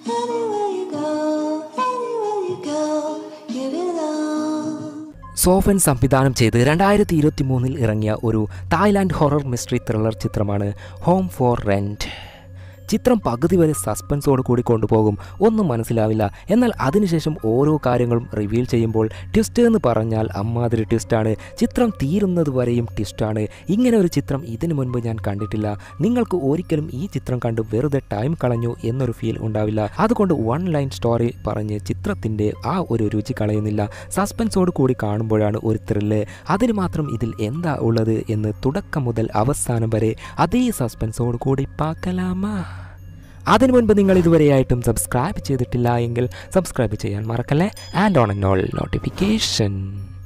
Anywhere you go, anywhere you go, you belong. Sofan സംവിധാനം ചെയ്ത് രണ്ടായിരത്തി ഇരുപത്തി മൂന്നിൽ ഇറങ്ങിയ ഒരു തായ്ലാൻഡ് ഹൊറർ മിസ്റ്ററി ത്രില്ലർ ചിത്രമാണ് ഹോം ഫോർ റെൻറ്റ് ചിത്രം പകുതി വരെ സസ്പെൻസോട് കൂടി കൊണ്ടുപോകും ഒന്നും മനസ്സിലാവില്ല എന്നാൽ അതിനുശേഷം ഓരോ കാര്യങ്ങളും റിവീൽ ചെയ്യുമ്പോൾ ട്വിസ്റ്റ് എന്ന് പറഞ്ഞാൽ അമ്മാതിരി ട്വിസ്റ്റാണ് ചിത്രം തീരുന്നത് വരെയും ട്വിസ്റ്റാണ് ഇങ്ങനെ ഒരു ചിത്രം ഇതിനു മുൻപ് ഞാൻ കണ്ടിട്ടില്ല നിങ്ങൾക്ക് ഒരിക്കലും ഈ ചിത്രം കണ്ട് വെറുതെ ടൈം കളഞ്ഞു എന്നൊരു ഫീൽ ഉണ്ടാവില്ല അതുകൊണ്ട് വൺ ലൈൻ സ്റ്റോറി പറഞ്ഞ് ചിത്രത്തിൻ്റെ ആ ഒരു രുചി കളയുന്നില്ല സസ്പെൻസോട് കൂടി കാണുമ്പോഴാണ് ഒരു ത്രില്ല് അതിന് മാത്രം ഇതിൽ എന്താ ഉള്ളത് എന്ന് തുടക്കം മുതൽ അവസാനം വരെ അതേ സസ്പെൻസോട് കൂടി പാക്കലാമാ അതിനു മുൻപ് നിങ്ങൾ ഇതുവരെയായിട്ടും സബ്സ്ക്രൈബ് ചെയ്തിട്ടില്ല എങ്കിൽ സബ്സ്ക്രൈബ് ചെയ്യാൻ മറക്കല്ലേ and on and all notification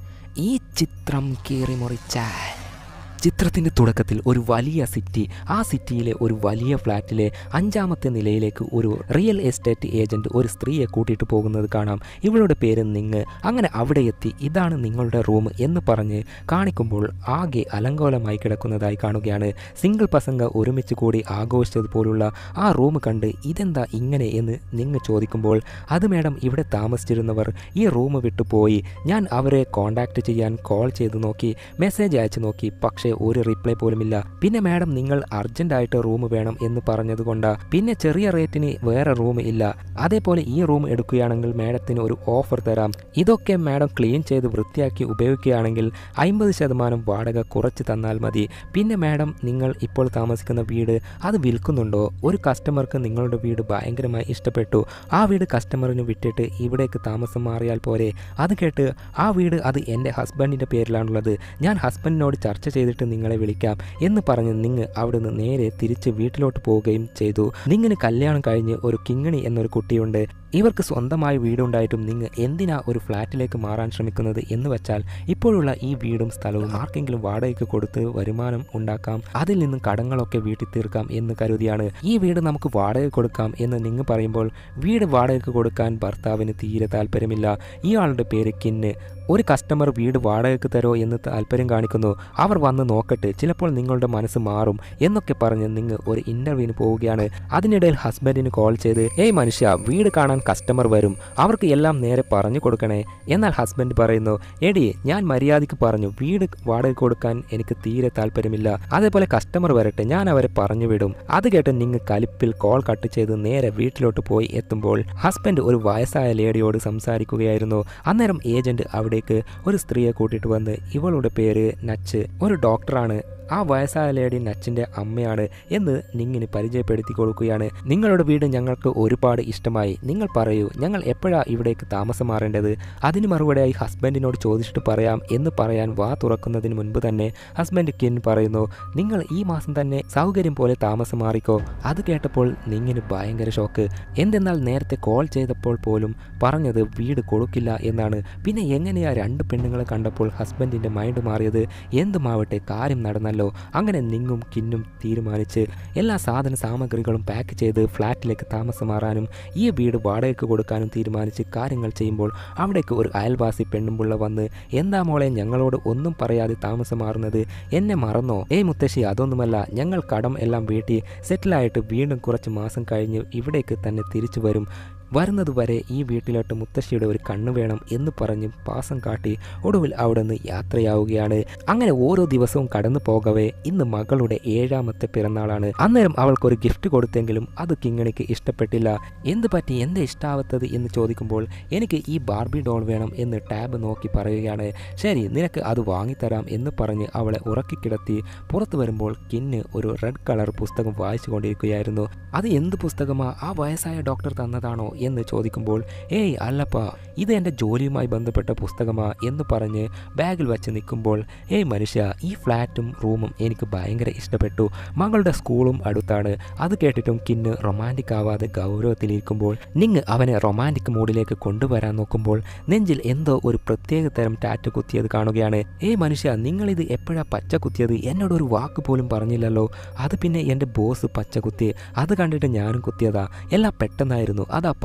ഈ ചിത്രം കീറി മുറിച്ചാൽ ചിത്രത്തിൻ്റെ തുടക്കത്തിൽ ഒരു വലിയ സിറ്റി ആ സിറ്റിയിലെ ഒരു വലിയ ഫ്ലാറ്റിലെ അഞ്ചാമത്തെ നിലയിലേക്ക് ഒരു റിയൽ എസ്റ്റേറ്റ് ഏജൻറ്റ് ഒരു സ്ത്രീയെ കൂട്ടിയിട്ട് പോകുന്നത് കാണാം ഇവളുടെ പേര് നിങ്ങ് അങ്ങനെ അവിടെ എത്തി ഇതാണ് നിങ്ങളുടെ റൂം എന്ന് പറഞ്ഞ് കാണിക്കുമ്പോൾ ആകെ അലങ്കോലമായി കിടക്കുന്നതായി കാണുകയാണ് സിംഗിൾ പസംഗ ഒരുമിച്ച് കൂടി ആഘോഷിച്ചതുപോലുള്ള ആ റൂം കണ്ട് ഇതെന്താ ഇങ്ങനെ എന്ന് നിങ്ങ് ചോദിക്കുമ്പോൾ അത് മേഡം ഇവിടെ താമസിച്ചിരുന്നവർ ഈ റൂം വിട്ടു പോയി ഞാൻ അവരെ കോണ്ടാക്ട് ചെയ്യാൻ കോൾ ചെയ്ത് നോക്കി മെസ്സേജ് അയച്ചു നോക്കി പക്ഷേ ഒരു റിപ്ലൈ പോലുമില്ല പിന്നെ മാഡം നിങ്ങൾ അർജൻറ്റായിട്ട് റൂം വേണം എന്ന് പറഞ്ഞതുകൊണ്ട് പിന്നെ ചെറിയ റേറ്റിന് വേറെ റൂം ഇല്ല അതേപോലെ ഈ റൂം എടുക്കുകയാണെങ്കിൽ മാഡത്തിന് ഒരു ഓഫർ തരാം ഇതൊക്കെ മാഡം ക്ലീൻ ചെയ്ത് വൃത്തിയാക്കി ഉപയോഗിക്കുകയാണെങ്കിൽ അമ്പത് ശതമാനം വാടക കുറച്ച് തന്നാൽ മതി പിന്നെ മാഡം നിങ്ങൾ ഇപ്പോൾ താമസിക്കുന്ന വീട് അത് വിൽക്കുന്നുണ്ടോ ഒരു കസ്റ്റമർക്ക് നിങ്ങളുടെ വീട് ഭയങ്കരമായി ഇഷ്ടപ്പെട്ടു ആ വീട് കസ്റ്റമറിന് വിട്ടിട്ട് ഇവിടേക്ക് താമസം മാറിയാൽ പോരെ അത് കേട്ട് ആ വീട് അത് എൻ്റെ ഹസ്ബൻഡിൻ്റെ പേരിലാണുള്ളത് ഞാൻ ഹസ്ബൻഡിനോട് ചർച്ച ചെയ്തിട്ട് നിങ്ങളെ വിളിക്കാം എന്ന് പറഞ്ഞ് നിങ്ങ് അവിടുന്ന് നേരെ തിരിച്ച് വീട്ടിലോട്ട് പോവുകയും ചെയ്തു നിങ്ങിന് കല്യാണം കഴിഞ്ഞ് ഒരു കിങ്ങിണി എന്നൊരു കുട്ടിയുണ്ട് ഇവർക്ക് സ്വന്തമായ വീടുണ്ടായിട്ടും നിങ്ങൾ എന്തിനാ ഒരു ഫ്ലാറ്റിലേക്ക് മാറാൻ ശ്രമിക്കുന്നത് എന്ന് വെച്ചാൽ ഇപ്പോഴുള്ള ഈ വീടും സ്ഥലവും ആർക്കെങ്കിലും വാടകയ്ക്ക് കൊടുത്ത് വരുമാനം ഉണ്ടാക്കാം അതിൽ നിന്നും കടങ്ങളൊക്കെ വീട്ടിൽ തീർക്കാം എന്ന് കരുതിയാണ് ഈ വീട് നമുക്ക് വാടക കൊടുക്കാം എന്ന് നിങ്ങൾ പറയുമ്പോൾ വീട് വാടകയ്ക്ക് കൊടുക്കാൻ ഭർത്താവിന് തീരെ താല്പര്യമില്ല ഇയാളുടെ പേര് കിന്ന് ഒരു കസ്റ്റമർ വീട് വാടകയ്ക്ക് തരോ എന്ന് താല്പര്യം കാണിക്കുന്നു അവർ വന്ന് നോക്കട്ടെ ചിലപ്പോൾ നിങ്ങളുടെ മനസ്സ് മാറും എന്നൊക്കെ പറഞ്ഞ് നിങ്ങൾ ഒരു ഇൻ്റർവ്യൂവിന് പോവുകയാണ് അതിനിടയിൽ ഹസ്ബൻഡിന് കോൾ ചെയ്ത് ഏയ് മനുഷ്യ വീട് കാണാൻ കസ്റ്റമർ വരും അവർക്ക് എല്ലാം നേരെ പറഞ്ഞു കൊടുക്കണേ എന്നാൽ ഹസ്ബൻഡ് പറയുന്നു എടി ഞാൻ മര്യാദയ്ക്ക് പറഞ്ഞു വീട് വാടക കൊടുക്കാൻ എനിക്ക് തീരെ താല്പര്യമില്ല അതേപോലെ കസ്റ്റമർ വരട്ടെ ഞാൻ അവരെ പറഞ്ഞു വിടും അത് കേട്ട് നിങ്ങൾ കലിപ്പിൽ കോൾ കട്ട് ചെയ്ത് നേരെ വീട്ടിലോട്ട് പോയി എത്തുമ്പോൾ ഹസ്ബൻഡ് ഒരു വയസ്സായ ലേഡിയോട് സംസാരിക്കുകയായിരുന്നു അന്നേരം ഏജന്റ് അവിടേക്ക് ഒരു സ്ത്രീയെ കൂട്ടിയിട്ട് വന്ന് ഇവളുടെ പേര് നച്ച് ഒരു ഡോക്ടറാണ് ആ വയസ്സായ ലേഡി നച്ചിൻ്റെ അമ്മയാണ് എന്ന് നിങ്ങിന് പരിചയപ്പെടുത്തി കൊടുക്കുകയാണ് നിങ്ങളുടെ വീട് ഞങ്ങൾക്ക് ഒരുപാട് ഇഷ്ടമായി നിങ്ങൾ പറയൂ ഞങ്ങൾ എപ്പോഴാ ഇവിടേക്ക് താമസം മാറേണ്ടത് അതിന് മറുപടിയായി ഹസ്ബൻഡിനോട് ചോദിച്ചിട്ട് പറയാം എന്ന് പറയാൻ വാ തുറക്കുന്നതിന് മുൻപ് തന്നെ ഹസ്ബൻഡ് കിൻ പറയുന്നു നിങ്ങൾ ഈ മാസം തന്നെ സൗകര്യം പോലെ താമസം മാറിക്കോ അത് കേട്ടപ്പോൾ നിങ്ങിന് ഭയങ്കര ഷോക്ക് എന്തെന്നാൽ നേരത്തെ കോൾ ചെയ്തപ്പോൾ പോലും പറഞ്ഞത് വീട് കൊടുക്കില്ല എന്നാണ് പിന്നെ എങ്ങനെയാ രണ്ട് പെണ്ണുങ്ങളെ കണ്ടപ്പോൾ ഹസ്ബൻഡിൻ്റെ മൈൻഡ് മാറിയത് എന്തുമാവട്ടെ കാര്യം നടന്നല്ലോ അങ്ങനെ നിങ്ങും കിന്നും തീരുമാനിച്ച് എല്ലാ സാധന സാമഗ്രികളും പാക്ക് ചെയ്ത് ഫ്ലാറ്റിലേക്ക് താമസം മാറാനും ഈ വീട് വാടകയ്ക്ക് കൊടുക്കാനും തീരുമാനിച്ച് കാര്യങ്ങൾ ചെയ്യുമ്പോൾ അവിടേക്ക് ഒരു അയൽവാസി പെണ്ണുമ്പുള്ള വന്ന് എന്താ മോളെ ഞങ്ങളോട് ഒന്നും പറയാതെ താമസം മാറുന്നത് എന്നെ മറന്നോ ഏയ് മുത്തശ്ശി അതൊന്നുമല്ല ഞങ്ങൾ കടം എല്ലാം വീട്ടി സെറ്റിലായിട്ട് വീണ്ടും കുറച്ച് മാസം കഴിഞ്ഞ് ഇവിടേക്ക് തന്നെ തിരിച്ചു വരും വരുന്നതുവരെ ഈ വീട്ടിലോട്ട് മുത്തശ്ശിയുടെ ഒരു കണ്ണ് വേണം എന്ന് പറഞ്ഞ് പാസം കാട്ടി ഒടുവിൽ അവിടെ നിന്ന് യാത്രയാവുകയാണ് അങ്ങനെ ഓരോ ദിവസവും കടന്നു പോകവേ ഇന്ന് മകളുടെ ഏഴാമത്തെ പിറന്നാളാണ് അന്നേരം അവൾക്കൊരു ഗിഫ്റ്റ് കൊടുത്തെങ്കിലും അത് കിങ്ങിണിക്ക് ഇഷ്ടപ്പെട്ടില്ല എന്ത് പറ്റി എന്താ ഇഷ്ടാവാത്തത് എന്ന് ചോദിക്കുമ്പോൾ എനിക്ക് ഈ ബാർബി ഡോൾ വേണം എന്ന് ടാബ് നോക്കി പറയുകയാണ് ശരി നിനക്ക് അത് വാങ്ങിത്തരാം എന്ന് പറഞ്ഞ് അവളെ ഉറക്കിക്കിടത്തി പുറത്തു വരുമ്പോൾ കിന്ന് ഒരു റെഡ് കളർ പുസ്തകം വായിച്ചു കൊണ്ടിരിക്കുകയായിരുന്നു അത് എന്ത് പുസ്തകമാ ആ വയസ്സായ ഡോക്ടർ തന്നതാണോ എന്ന് ചോദിക്കുമ്പോൾ ഏയ് അല്ലപ്പാ ഇത് എൻ്റെ ജോലിയുമായി ബന്ധപ്പെട്ട പുസ്തകമാ എന്ന് പറഞ്ഞ് ബാഗിൽ വെച്ച് നിൽക്കുമ്പോൾ ഏയ് മനുഷ്യ ഈ ഫ്ലാറ്റും റൂമും എനിക്ക് ഭയങ്കര ഇഷ്ടപ്പെട്ടു മകളുടെ സ്കൂളും അടുത്താണ് അത് കേട്ടിട്ടും കിന്ന് റൊമാൻറ്റിക് ആവാതെ ഗൗരവത്തിലിരിക്കുമ്പോൾ നിങ്ങ് അവനെ റൊമാൻറ്റിക് മൂഡിലേക്ക് കൊണ്ടുവരാൻ നോക്കുമ്പോൾ നെഞ്ചിൽ എന്തോ ഒരു പ്രത്യേക തരം ടാറ്റ് കുത്തിയത് കാണുകയാണ് ഏയ് മനുഷ്യ നിങ്ങളിത് എപ്പോഴാ പച്ച കുത്തിയത് എന്നോട് ഒരു വാക്ക് പോലും പറഞ്ഞില്ലല്ലോ അത് പിന്നെ എൻ്റെ ബോസ് പച്ച കുത്തി അത് കണ്ടിട്ട് ഞാനും കുത്തിയതാ എല്ലാം പെട്ടെന്നായിരുന്നു അതാ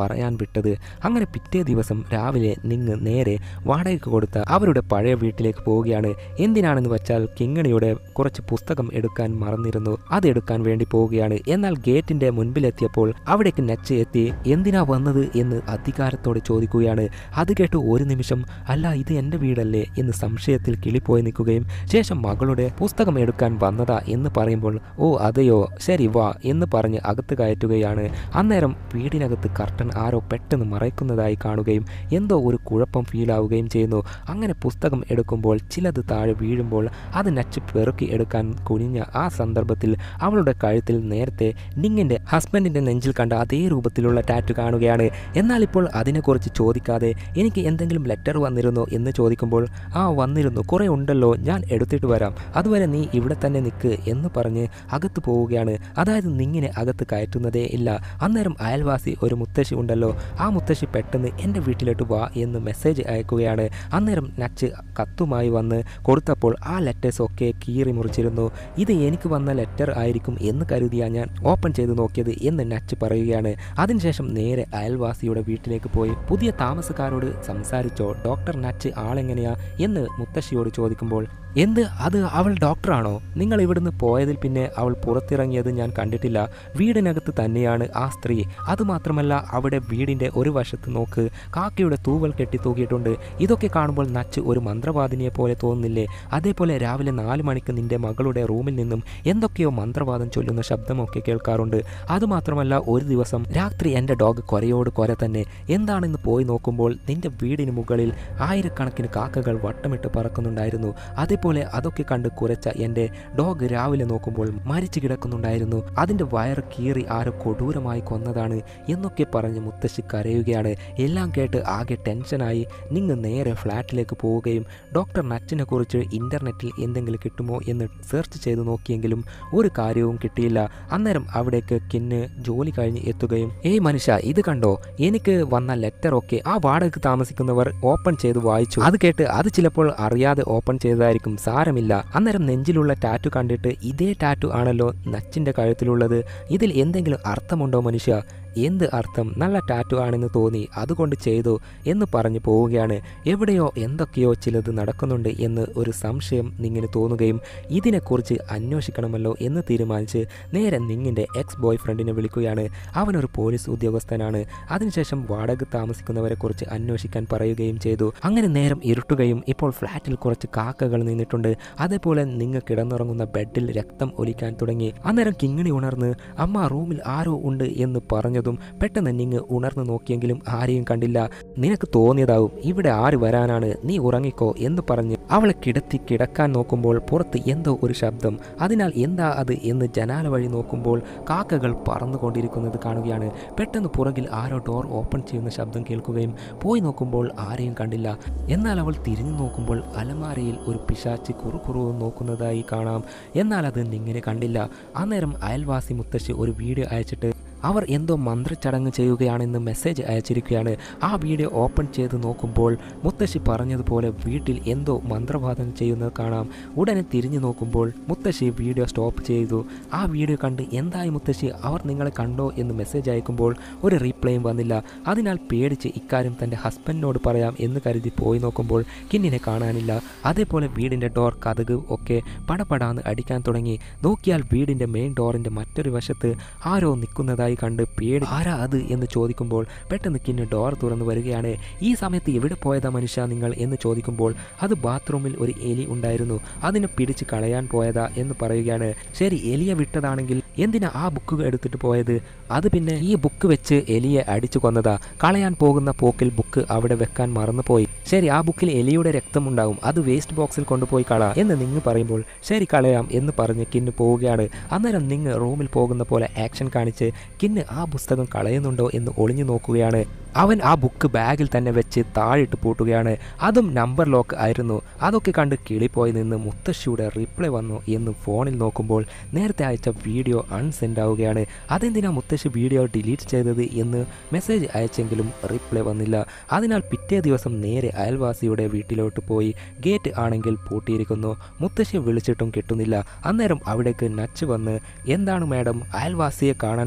പറയാൻ വിട്ടത് അങ്ങനെ പിറ്റേ ദിവസം രാവിലെ നിങ്ങ് നേരെ വാടകയ്ക്ക് കൊടുത്ത അവരുടെ പഴയ വീട്ടിലേക്ക് പോവുകയാണ് എന്തിനാണെന്ന് വെച്ചാൽ കിങ്ങണിയുടെ കുറച്ച് പുസ്തകം എടുക്കാൻ മറന്നിരുന്നു അത് എടുക്കാൻ വേണ്ടി പോവുകയാണ് എന്നാൽ ഗേറ്റിന്റെ മുൻപിലെത്തിയപ്പോൾ അവിടേക്ക് നച്ച് എത്തി എന്തിനാ വന്നത് എന്ന് അധികാരത്തോടെ ചോദിക്കുകയാണ് അത് കേട്ട് ഒരു നിമിഷം അല്ല ഇത് എൻ്റെ വീടല്ലേ എന്ന് സംശയത്തിൽ കിളിപ്പോയി നിൽക്കുകയും ശേഷം മകളുടെ പുസ്തകം എടുക്കാൻ വന്നതാ എന്ന് പറയുമ്പോൾ ഓ അതെയോ ശരി വാ എന്ന് പറഞ്ഞ് അകത്ത് കയറ്റുകയാണ് അന്നേരം വീടിനകത്ത് കർട്ടൻ ആരോ പെട്ടെന്ന് മറയ്ക്കുന്നതായി കാണുകയും എന്തോ ഒരു കുഴപ്പം ഫീലാവുകയും ചെയ്യുന്നു അങ്ങനെ പുസ്തകം എടുക്കുമ്പോൾ ചിലത് താഴെ വീഴുമ്പോൾ അത് നച്ച് പെറുക്കി എടുക്കാൻ കുനിഞ്ഞ ആ സന്ദർഭത്തിൽ അവളുടെ കഴുത്തിൽ നേരത്തെ നിങ്ങിൻ്റെ ഹസ്ബൻഡിൻ്റെ നെഞ്ചിൽ കണ്ട അതേ രൂപത്തിലുള്ള ടാറ്റു കാണുകയാണ് എന്നാൽ ഇപ്പോൾ അതിനെക്കുറിച്ച് ചോദിക്കാതെ എനിക്ക് എന്തെങ്കിലും ലെറ്റർ വന്നിരുന്നോ എന്ന് ചോദിക്കുമ്പോൾ ആ വന്നിരുന്നു കുറേ ഉണ്ടല്ലോ ഞാൻ എടുത്തിട്ട് വരാം അതുവരെ നീ ഇവിടെ തന്നെ നിൽക്ക് എന്ന് പറഞ്ഞ് അകത്ത് പോവുകയാണ് അതായത് നിങ്ങിനെ അകത്ത് കയറ്റുന്നതേ ഇല്ല അന്നേരം അയൽവാസി ഒരു മുത്തശ്ശി ഉണ്ടല്ലോ ആ മുത്തശ്ശി പെട്ടെന്ന് എൻ്റെ വീട്ടിലോട്ട് വാ എന്ന് മെസ്സേജ് അയക്കുകയാണ് അന്നേരം നച്ച് കത്തുമായി വന്ന് കൊടുത്തപ്പോൾ ആ ലെറ്റേഴ്സ് ഒക്കെ കീറി മുറിച്ചിരുന്നു ഇത് എനിക്ക് വന്ന ലെറ്റർ ആയിരിക്കും എന്ന് കരുതിയാ ഞാൻ ഓപ്പൺ ചെയ്ത് നോക്കിയത് എന്ന് നച്ച് പറയുകയാണ് അതിനുശേഷം നേരെ അയൽവാസിയുടെ വീട്ടിലേക്ക് പോയി പുതിയ താമസക്കാരോട് സംസാരിച്ചോ ഡോക്ടർ നച്ച് ആളെങ്ങനെയാ എന്ന് മുത്തശ്ശിയോട് ചോദിക്കുമ്പോൾ എന്ത് അത് അവൾ ഡോക്ടറാണോ നിങ്ങൾ ഇവിടുന്ന് പോയതിൽ പിന്നെ അവൾ പുറത്തിറങ്ങിയത് ഞാൻ കണ്ടിട്ടില്ല വീടിനകത്ത് തന്നെയാണ് ആ സ്ത്രീ അതുമാത്രമല്ല അവിടെ വീടിൻ്റെ ഒരു വശത്ത് നോക്ക് കാക്കയുടെ തൂവൽ കെട്ടി തൂക്കിയിട്ടുണ്ട് ഇതൊക്കെ കാണുമ്പോൾ നച്ച് ഒരു മന്ത്രവാദിനിയെ പോലെ തോന്നുന്നില്ലേ അതേപോലെ രാവിലെ നാല് മണിക്ക് നിന്റെ മകളുടെ റൂമിൽ നിന്നും എന്തൊക്കെയോ മന്ത്രവാദം ചൊല്ലുന്ന ശബ്ദമൊക്കെ കേൾക്കാറുണ്ട് അതുമാത്രമല്ല ഒരു ദിവസം രാത്രി എൻ്റെ ഡോഗ് കൊരയോട് കൊര തന്നെ എന്താണെന്ന് പോയി നോക്കുമ്പോൾ നിന്റെ വീടിന് മുകളിൽ ആയിരക്കണക്കിന് കാക്കകൾ വട്ടമിട്ട് പറക്കുന്നുണ്ടായിരുന്നു അതേപോലെ അതൊക്കെ കണ്ട് കുരച്ച എൻ്റെ ഡോഗ് രാവിലെ നോക്കുമ്പോൾ മരിച്ചു കിടക്കുന്നുണ്ടായിരുന്നു അതിൻ്റെ വയറ് കീറി ആരോ കൊടൂരമായി കൊന്നതാണ് എന്നൊക്കെ പറഞ്ഞ് മുത്തശ്ശി കരയുകയാണ് എല്ലാം കേട്ട് ആകെ ടെൻഷനായി നിങ്ങൾ നേരെ ഫ്ലാറ്റിലേക്ക് പോവുകയും ഡോക്ടർ നച്ചിനെ കുറിച്ച് ഇൻ്റർനെറ്റിൽ എന്തെങ്കിലും കിട്ടുമോ എന്ന് സെർച്ച് ചെയ്ത് നോക്കിയെങ്കിലും ഒരു കാര്യവും കിട്ടിയില്ല അന്നേരം അവിടേക്ക് കിന്ന് ജോലി കഴിഞ്ഞ് എത്തുകയും ഏയ് മനുഷ്യ ഇത് കണ്ടോ എനിക്ക് വന്ന ലെറ്റർ ഒക്കെ ആ വാടകയ്ക്ക് താമസിക്കുന്നവർ ഓപ്പൺ ചെയ്ത് വായിച്ചു അത് കേട്ട് അത് ചിലപ്പോൾ അറിയാതെ ഓപ്പൺ ചെയ്തതായിരിക്കും സാരമില്ല അന്നേരം നെഞ്ചിലുള്ള ടാറ്റു കണ്ടിട്ട് ഇതേ ടാറ്റു ആണല്ലോ നച്ചിൻ്റെ കഴുത്തിലുള്ളത് ഇതിൽ എന്തെങ്കിലും അർത്ഥമുണ്ടോ മനുഷ്യ എന്ത് അർത്ഥം നല്ല ടാറ്റു ആണെന്ന് തോന്നി അതുകൊണ്ട് ചെയ്തു എന്ന് പറഞ്ഞു പോവുകയാണ് എവിടെയോ എന്തൊക്കെയോ ചിലത് നടക്കുന്നുണ്ട് എന്ന് ഒരു സംശയം നിങ്ങിന് തോന്നുകയും ഇതിനെക്കുറിച്ച് അന്വേഷിക്കണമല്ലോ എന്ന് തീരുമാനിച്ച് നേരെ നിങ്ങിൻ്റെ എക്സ് ബോയ് ഫ്രണ്ടിനെ വിളിക്കുകയാണ് അവനൊരു പോലീസ് ഉദ്യോഗസ്ഥനാണ് അതിനുശേഷം വാടക താമസിക്കുന്നവരെക്കുറിച്ച് അന്വേഷിക്കാൻ പറയുകയും ചെയ്തു അങ്ങനെ നേരം ഇരുട്ടുകയും ഇപ്പോൾ ഫ്ലാറ്റിൽ കുറച്ച് കാക്കകൾ നിന്നിട്ടുണ്ട് അതേപോലെ നിങ്ങ കിടന്നുറങ്ങുന്ന ബെഡിൽ രക്തം ഒലിക്കാൻ തുടങ്ങി അന്നേരം കിങ്ങിണി ഉണർന്ന് അമ്മ റൂമിൽ ആരോ ഉണ്ട് എന്ന് പറഞ്ഞതും പെട്ടെന്ന് നിങ്ങ് ഉണർന്നു നോക്കിയെങ്കിലും ആരെയും കണ്ടില്ല നിനക്ക് തോന്നിയതാവും ഇവിടെ ആര് വരാനാണ് നീ ഉറങ്ങിക്കോ എന്ന് പറഞ്ഞ് അവളെ കിടത്തി കിടക്കാൻ നോക്കുമ്പോൾ പുറത്ത് എന്തോ ഒരു ശബ്ദം അതിനാൽ എന്താ അത് എന്ന് ജനാല വഴി നോക്കുമ്പോൾ കാക്കകൾ പറന്നുകൊണ്ടിരിക്കുന്നത് കാണുകയാണ് പെട്ടെന്ന് പുറകിൽ ആരോ ഡോർ ഓപ്പൺ ചെയ്യുന്ന ശബ്ദം കേൾക്കുകയും പോയി നോക്കുമ്പോൾ ആരെയും കണ്ടില്ല എന്നാൽ അവൾ തിരിഞ്ഞു നോക്കുമ്പോൾ അലമാരയിൽ ഒരു പിശാച്ച് കുറുകുറു നോക്കുന്നതായി കാണാം എന്നാൽ അത് നിങ്ങനെ കണ്ടില്ല അന്നേരം അയൽവാസി മുത്തശ്ശി ഒരു വീഡിയോ അയച്ചിട്ട് അവർ എന്തോ മന്ത്രച്ചടങ്ങ് ചെയ്യുകയാണെന്ന് മെസ്സേജ് അയച്ചിരിക്കുകയാണ് ആ വീഡിയോ ഓപ്പൺ ചെയ്ത് നോക്കുമ്പോൾ മുത്തശ്ശി പറഞ്ഞതുപോലെ വീട്ടിൽ എന്തോ മന്ത്രവാദം ചെയ്യുന്നത് കാണാം ഉടനെ തിരിഞ്ഞു നോക്കുമ്പോൾ മുത്തശ്ശി വീഡിയോ സ്റ്റോപ്പ് ചെയ്തു ആ വീഡിയോ കണ്ട് എന്തായി മുത്തശ്ശി അവർ നിങ്ങളെ കണ്ടോ എന്ന് മെസ്സേജ് അയക്കുമ്പോൾ ഒരു റീപ്ലൈയും വന്നില്ല അതിനാൽ പേടിച്ച് ഇക്കാര്യം തൻ്റെ ഹസ്ബൻഡിനോട് പറയാം എന്ന് കരുതി പോയി നോക്കുമ്പോൾ കിന്നിനെ കാണാനില്ല അതേപോലെ വീടിൻ്റെ ഡോർ കഥക് ഒക്കെ പടപടാന്ന് അടിക്കാൻ തുടങ്ങി നോക്കിയാൽ വീടിൻ്റെ മെയിൻ ഡോറിൻ്റെ മറ്റൊരു വശത്ത് ആരോ നിൽക്കുന്നതായി കണ്ട് പേടി ആരാ അത് എന്ന് ചോദിക്കുമ്പോൾ പെട്ടെന്ന് കിന്ന് ഡോർ തുറന്നു വരികയാണ് ഈ സമയത്ത് എവിടെ പോയതാ മനുഷ്യ നിങ്ങൾ എന്ന് ചോദിക്കുമ്പോൾ അത് ബാത്റൂമിൽ ഒരു എലി ഉണ്ടായിരുന്നു അതിനെ പിടിച്ച് കളയാൻ പോയതാ എന്ന് പറയുകയാണ് ശരി എലിയെ വിട്ടതാണെങ്കിൽ എന്തിനാ ആ ബുക്ക് എടുത്തിട്ട് പോയത് അത് പിന്നെ ഈ ബുക്ക് വെച്ച് എലിയെ അടിച്ചു കൊന്നതാ കളയാൻ പോകുന്ന പോക്കിൽ ബുക്ക് അവിടെ വെക്കാൻ മറന്നുപോയി ശരി ആ ബുക്കിൽ എലിയുടെ രക്തമുണ്ടാവും അത് വേസ്റ്റ് ബോക്സിൽ കൊണ്ടുപോയി കള എന്ന് നിങ്ങ് പറയുമ്പോൾ ശരി കളയാം എന്ന് പറഞ്ഞ് കിന്ന് പോവുകയാണ് അന്നേരം നിങ്ങ് റൂമിൽ പോകുന്ന പോലെ ആക്ഷൻ കാണിച്ച് കിന്ന് ആ പുസ്തകം കളയുന്നുണ്ടോ എന്ന് ഒളിഞ്ഞു നോക്കുകയാണ് അവൻ ആ ബുക്ക് ബാഗിൽ തന്നെ വെച്ച് താഴിട്ട് പൂട്ടുകയാണ് അതും നമ്പർ ലോക്ക് ആയിരുന്നു അതൊക്കെ കണ്ട് കിളിപ്പോയി നിന്ന് മുത്തശ്ശിയുടെ റിപ്ലൈ വന്നു എന്ന് ഫോണിൽ നോക്കുമ്പോൾ നേരത്തെ അയച്ച വീഡിയോ അൺസെൻഡ് ആവുകയാണ് അതെന്തിനാ മുത്തശ്ശി വീഡിയോ ഡിലീറ്റ് ചെയ്തത് എന്ന് മെസ്സേജ് അയച്ചെങ്കിലും റിപ്ലൈ വന്നില്ല അതിനാൽ പിറ്റേ ദിവസം നേരെ അയൽവാസിയുടെ വീട്ടിലോട്ട് പോയി ഗേറ്റ് ആണെങ്കിൽ പൂട്ടിയിരിക്കുന്നു മുത്തശ്ശിയെ വിളിച്ചിട്ടും കിട്ടുന്നില്ല അന്നേരം അവിടേക്ക് നച്ച് വന്ന് എന്താണ് മാഡം അയൽവാസിയെ കാണാൻ വന്നതാണോ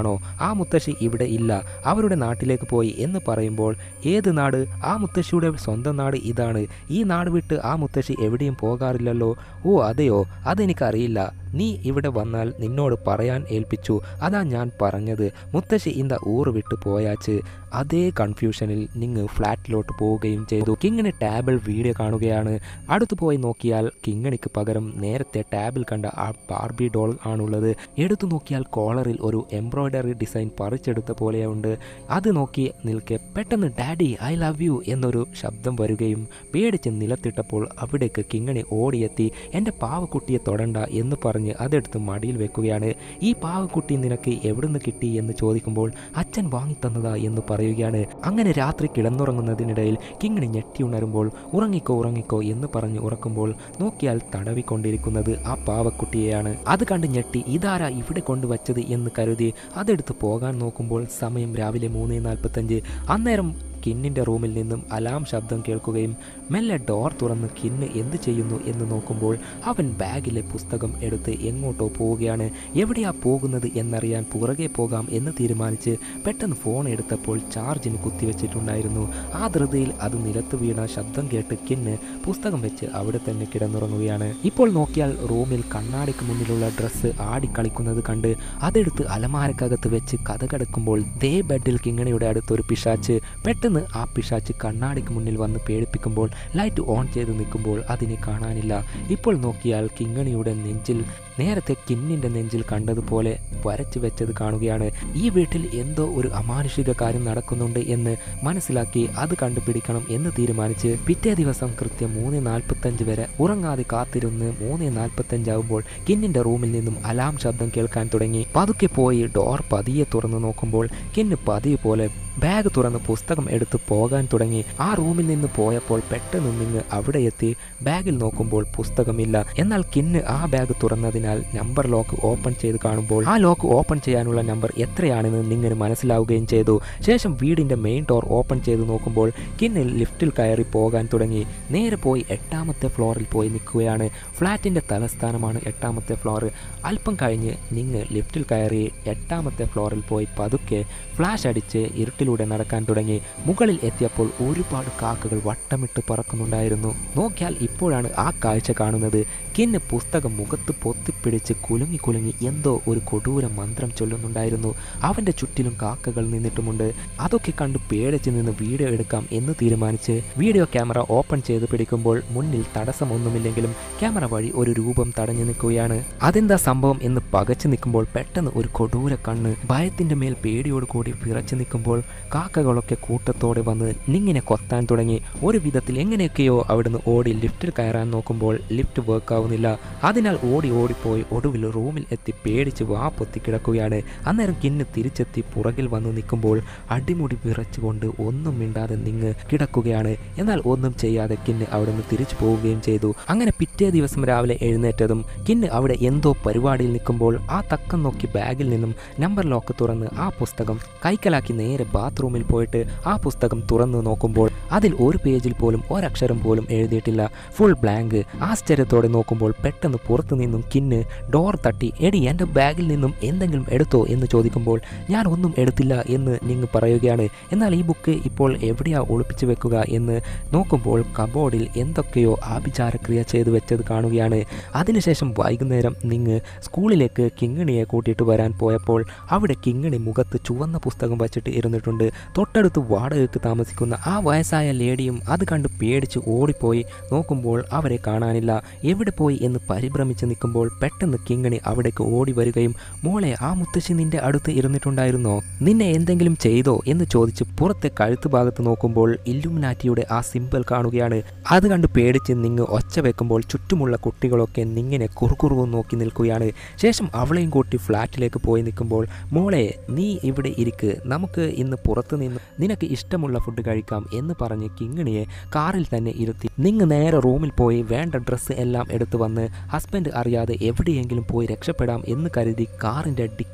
ആണോ ആ മുത്തശ്ശി ഇവിടെ ഇല്ല അവരുടെ നാട്ടിലേക്ക് പോയി എന്ന് പറയുമ്പോൾ ഏത് നാട് ആ മുത്തശ്ശിയുടെ സ്വന്തം നാട് ഇതാണ് ഈ നാട് വിട്ട് ആ മുത്തശ്ശി എവിടെയും പോകാറില്ലല്ലോ ഓ അതെയോ അതെനിക്കറിയില്ല നീ ഇവിടെ വന്നാൽ നിന്നോട് പറയാൻ ഏൽപ്പിച്ചു അതാ ഞാൻ പറഞ്ഞത് മുത്തശ്ശി ഇന്ത ഊറ് വിട്ട് പോയാച്ച് അതേ കൺഫ്യൂഷനിൽ നിങ്ങൾ ഫ്ലാറ്റിലോട്ട് പോവുകയും ചെയ്തു കിങ്ങിണി ടാബിൾ വീഡിയോ കാണുകയാണ് അടുത്തു പോയി നോക്കിയാൽ കിങ്ങിണിക്ക് പകരം നേരത്തെ ടാബിൽ കണ്ട ആ ബാർബി ഡോൾ ആണുള്ളത് എടുത്തു നോക്കിയാൽ കോളറിൽ ഒരു എംബ്രോയ്ഡറി ഡിസൈൻ പറിച്ചെടുത്ത പോലെയുണ്ട് അത് നോക്കി നിൽക്കെ പെട്ടെന്ന് ഡാഡി ഐ ലവ് യു എന്നൊരു ശബ്ദം വരികയും പേടിച്ച് നിലത്തിട്ടപ്പോൾ അവിടേക്ക് കിങ്ങിണി ഓടിയെത്തി എൻ്റെ പാവക്കുട്ടിയെ തൊടണ്ട എന്ന് പറഞ്ഞ് അതെടുത്ത് മടിയിൽ വെക്കുകയാണ് ഈ പാവക്കുട്ടി നിനക്ക് എവിടുന്ന് കിട്ടി എന്ന് ചോദിക്കുമ്പോൾ അച്ഛൻ വാങ്ങിത്തന്നതാ എന്ന് പറയുകയാണ് അങ്ങനെ രാത്രി കിടന്നുറങ്ങുന്നതിനിടയിൽ കിങ്ങിണി ഞെട്ടി ഉണരുമ്പോൾ ഉറങ്ങിക്കോ ഉറങ്ങിക്കോ എന്ന് പറഞ്ഞ് ഉറക്കുമ്പോൾ നോക്കിയാൽ തടവിക്കൊണ്ടിരിക്കുന്നത് ആ പാവക്കുട്ടിയെയാണ് അത് കണ്ട് ഞെട്ടി ഇതാരാ ഇവിടെ കൊണ്ടുവച്ചത് എന്ന് കരുതി അതെടുത്ത് പോകാൻ നോക്കുമ്പോൾ സമയം രാവിലെ മൂന്ന് നാൽപ്പത്തഞ്ച് അന്നേരം കിന്നിൻ്റെ റൂമിൽ നിന്നും അലാം ശബ്ദം കേൾക്കുകയും മെല്ലെ ഡോർ തുറന്ന് കിന്ന് എന്ത് ചെയ്യുന്നു എന്ന് നോക്കുമ്പോൾ അവൻ ബാഗിലെ പുസ്തകം എടുത്ത് എങ്ങോട്ടോ പോവുകയാണ് എവിടെയാ പോകുന്നത് എന്നറിയാൻ പുറകെ പോകാം എന്ന് തീരുമാനിച്ച് പെട്ടെന്ന് ഫോൺ എടുത്തപ്പോൾ ചാർജിന് കുത്തിവെച്ചിട്ടുണ്ടായിരുന്നു ആ ധൃതിയിൽ അത് നിലത്ത് വീണ ശബ്ദം കേട്ട് കിന്ന് പുസ്തകം വെച്ച് അവിടെ തന്നെ കിടന്നുറങ്ങുകയാണ് ഇപ്പോൾ നോക്കിയാൽ റൂമിൽ കണ്ണാടിക്ക് മുന്നിലുള്ള ഡ്രസ്സ് ആടിക്കളിക്കുന്നത് കണ്ട് അതെടുത്ത് അലമാരക്കകത്ത് വെച്ച് കഥ കിടക്കുമ്പോൾ ദേ ബെഡിൽ കിങ്ങണിയുടെ അടുത്തൊരു പിശാച്ച് പെട്ടെന്ന് ആ പിശാച്ച് കണ്ണാടിക്ക് മുന്നിൽ വന്ന് പേടിപ്പിക്കുമ്പോൾ ലൈറ്റ് ഓൺ ചെയ്ത് നിൽക്കുമ്പോൾ അതിനെ കാണാനില്ല ഇപ്പോൾ നോക്കിയാൽ കിങ്ങണിയുടെ നെഞ്ചിൽ നേരത്തെ കിന്നിൻ്റെ നെഞ്ചിൽ കണ്ടതുപോലെ വരച്ചു വെച്ചത് കാണുകയാണ് ഈ വീട്ടിൽ എന്തോ ഒരു അമാനുഷിക കാര്യം നടക്കുന്നുണ്ട് എന്ന് മനസ്സിലാക്കി അത് കണ്ടുപിടിക്കണം എന്ന് തീരുമാനിച്ച് പിറ്റേ ദിവസം കൃത്യം മൂന്ന് നാൽപ്പത്തഞ്ച് വരെ ഉറങ്ങാതെ കാത്തിരുന്ന് മൂന്ന് നാൽപ്പത്തഞ്ചാവുമ്പോൾ കിന്നിൻ്റെ റൂമിൽ നിന്നും അലാം ശബ്ദം കേൾക്കാൻ തുടങ്ങി പതുക്കെ പോയി ഡോർ പതിയെ തുറന്നു നോക്കുമ്പോൾ കിന്ന് പതിയെ പോലെ ബാഗ് തുറന്ന് പുസ്തകം എടുത്ത് പോകാൻ തുടങ്ങി ആ റൂമിൽ നിന്ന് പോയപ്പോൾ പെട്ടെന്ന് നിന്ന് അവിടെ എത്തി ബാഗിൽ നോക്കുമ്പോൾ പുസ്തകമില്ല എന്നാൽ കിന്ന് ആ ബാഗ് തുറന്നതിനാൽ നമ്പർ ലോക്ക് ഓപ്പൺ ചെയ്ത് കാണുമ്പോൾ ആ ലോക്ക് ഓപ്പൺ ചെയ്യാനുള്ള നമ്പർ എത്രയാണെന്ന് നിങ്ങിന് മനസ്സിലാവുകയും ചെയ്തു ശേഷം വീടിന്റെ മെയിൻ ഡോർ ഓപ്പൺ ചെയ്ത് നോക്കുമ്പോൾ കിന്നിൽ ലിഫ്റ്റിൽ കയറി പോകാൻ തുടങ്ങി നേരെ പോയി എട്ടാമത്തെ ഫ്ലോറിൽ പോയി നിൽക്കുകയാണ് ഫ്ലാറ്റിന്റെ തലസ്ഥാനമാണ് എട്ടാമത്തെ ഫ്ലോർ അല്പം കഴിഞ്ഞ് നിങ്ങ് ലിഫ്റ്റിൽ കയറി എട്ടാമത്തെ ഫ്ലോറിൽ പോയി പതുക്കെ ഫ്ലാഷ് അടിച്ച് ഇരുട്ടിലൂടെ നടക്കാൻ തുടങ്ങി മുകളിൽ എത്തിയപ്പോൾ ഒരുപാട് കാക്കകൾ വട്ടമിട്ട് പറക്കുന്നുണ്ടായിരുന്നു നോക്കിയാൽ ഇപ്പോഴാണ് ആ കാഴ്ച കാണുന്നത് കിന്ന് പുസ്തകം മുഖത്ത് പൊത്തിപ്പിടിച്ച് കുലുങ്ങി കുലുങ്ങി എന്തോ ഒരു കൊടൂര മന്ത്രം ചൊല്ലുന്നുണ്ടായിരുന്നു അവന്റെ ചുറ്റിലും കാക്കകൾ നിന്നിട്ടുമുണ്ട് അതൊക്കെ കണ്ട് പേടിച്ച് നിന്ന് വീഡിയോ എടുക്കാം എന്ന് തീരുമാനിച്ച് വീഡിയോ ക്യാമറ ഓപ്പൺ ചെയ്ത് പിടിക്കുമ്പോൾ മുന്നിൽ തടസ്സമൊന്നുമില്ലെങ്കിലും ക്യാമറ വഴി ഒരു രൂപം തടഞ്ഞു നിൽക്കുകയാണ് അതെന്താ സംഭവം എന്ന് പകച്ചു നിൽക്കുമ്പോൾ പെട്ടെന്ന് ഒരു കൊടൂര കണ്ണ് ഭയത്തിന്റെ മേൽ പേടിയോട് കൂടി വിറച്ചു നിൽക്കുമ്പോൾ കാക്കകളൊക്കെ കൂട്ടത്തോടെ വന്ന് നിങ്ങിനെ കൊത്താൻ തുടങ്ങി ഒരു വിധത്തിൽ എങ്ങനെയൊക്കെയോ അവിടുന്ന് ഓടി ലിഫ്റ്റിൽ കയറാൻ നോക്കുമ്പോൾ ലിഫ്റ്റ് വർക്ക് ആവുന്നില്ല അതിനാൽ ഓടി ഓടിപ്പോയി ഒടുവിൽ റൂമിൽ എത്തി പേടിച്ച് വാ പൊത്തി കിടക്കുകയാണ് അന്നേരം കിന്ന് തിരിച്ചെത്തി പുറകിൽ വന്ന് നിൽക്കുമ്പോൾ അടിമുടി വിറച്ചുകൊണ്ട് ഒന്നും മിണ്ടാതെ നിങ്ങ് കിടക്കുകയാണ് എന്നാൽ ഒന്നും ചെയ്യാതെ കിന്ന് അവിടുന്ന് തിരിച്ചു പോവുകയും ചെയ്തു അങ്ങനെ പിറ്റേ ദിവസം രാവിലെ എഴുന്നേറ്റതും കിന്ന് അവിടെ എന്തോ പരിപാടിയിൽ നിൽക്കുമ്പോൾ ആ തക്കം നോക്കി ബാഗിൽ നിന്നും നമ്പർ ലോക്ക് തുറന്ന് ആ പുസ്തകം കൈക്കലാക്കി നേരെ ബാത്റൂമിൽ പോയിട്ട് ആ പുസ്തകം തുറന്നു നോക്കുമ്പോൾ അതിൽ ഒരു പേജിൽ പോലും ഒരക്ഷരം പോലും എഴുതിയിട്ടില്ല ഫുൾ ബ്ലാങ്ക് ആശ്ചര്യത്തോടെ നോക്കുമ്പോൾ പെട്ടെന്ന് പുറത്തു നിന്നും കിന്ന് ഡോർ തട്ടി എടി എൻ്റെ ബാഗിൽ നിന്നും എന്തെങ്കിലും എടുത്തോ എന്ന് ചോദിക്കുമ്പോൾ ഞാൻ ഒന്നും എടുത്തില്ല എന്ന് നിങ്ങ് പറയുകയാണ് എന്നാൽ ഈ ബുക്ക് ഇപ്പോൾ എവിടെയാ ഒളിപ്പിച്ചു വെക്കുക എന്ന് നോക്കുമ്പോൾ കബോർഡിൽ എന്തൊക്കെയോ ആഭിചാരക്രിയ ചെയ്തു വെച്ചത് കാണുകയാണ് അതിനുശേഷം വൈകുന്നേരം നിങ്ങ് സ്കൂളിലേക്ക് കിങ്ങിണിയെ കൂട്ടിയിട്ട് വരാൻ പോയപ്പോൾ അവിടെ കിങ്ങിണി മുഖത്ത് ചുവന്ന പുസ്തകം വച്ചിട്ട് ഇരുന്നിട്ടുണ്ട് തൊട്ടടുത്ത് വാടകയ്ക്ക് താമസിക്കുന്ന ആ വയസ്സായ ലേഡിയും അത് കണ്ട് പേടിച്ച് ഓടിപ്പോയി നോക്കുമ്പോൾ അവരെ കാണാനില്ല എവിടെ പോയി എന്ന് പരിഭ്രമിച്ച് നിൽക്കുമ്പോൾ പെട്ടെന്ന് കിങ്ങിണി അവിടേക്ക് ഓടി വരികയും മോളെ ആ മുത്തശ്ശി നിന്റെ അടുത്ത് ഇരുന്നിട്ടുണ്ടായിരുന്നോ നിന്നെ എന്തെങ്കിലും ചെയ്തോ എന്ന് ചോദിച്ച് പുറത്തെ കഴുത്ത് ഭാഗത്ത് നോക്കുമ്പോൾ ഇല്ലുമിനാറ്റിയുടെ ആ സിമ്പിൾ കാണുകയാണ് അത് കണ്ട് പേടിച്ച് നിങ്ങ് ഒച്ച വെക്കുമ്പോൾ ചുറ്റുമുള്ള കുട്ടികളൊക്കെ നിങ്ങനെ കുറുകുറുവും നോക്കി നിൽക്കുകയാണ് ശേഷം അവളെയും കൂട്ടി ഫ്ലാറ്റിലേക്ക് പോയി നിൽക്കുമ്പോൾ മോളെ നീ ഇവിടെ ഇരിക്ക് നമുക്ക് ഇന്ന് പുറത്തു നിന്ന് നിനക്ക് ഇഷ്ടമുള്ള ഫുഡ് കഴിക്കാം എന്ന് പറഞ്ഞ് കിങ്ങിണിയെ കാറിൽ തന്നെ ഇരുത്തി നിങ്ങ് നേരെ റൂമിൽ പോയി വേണ്ട ഡ്രസ്സ് എല്ലാം എടുത്തു വന്ന് ഹസ്ബൻഡ് അറിയാതെ എവിടെയെങ്കിലും പോയി രക്ഷപ്പെടാം എന്ന് കരുതി കാറിൻ്റെ ഡിക്കി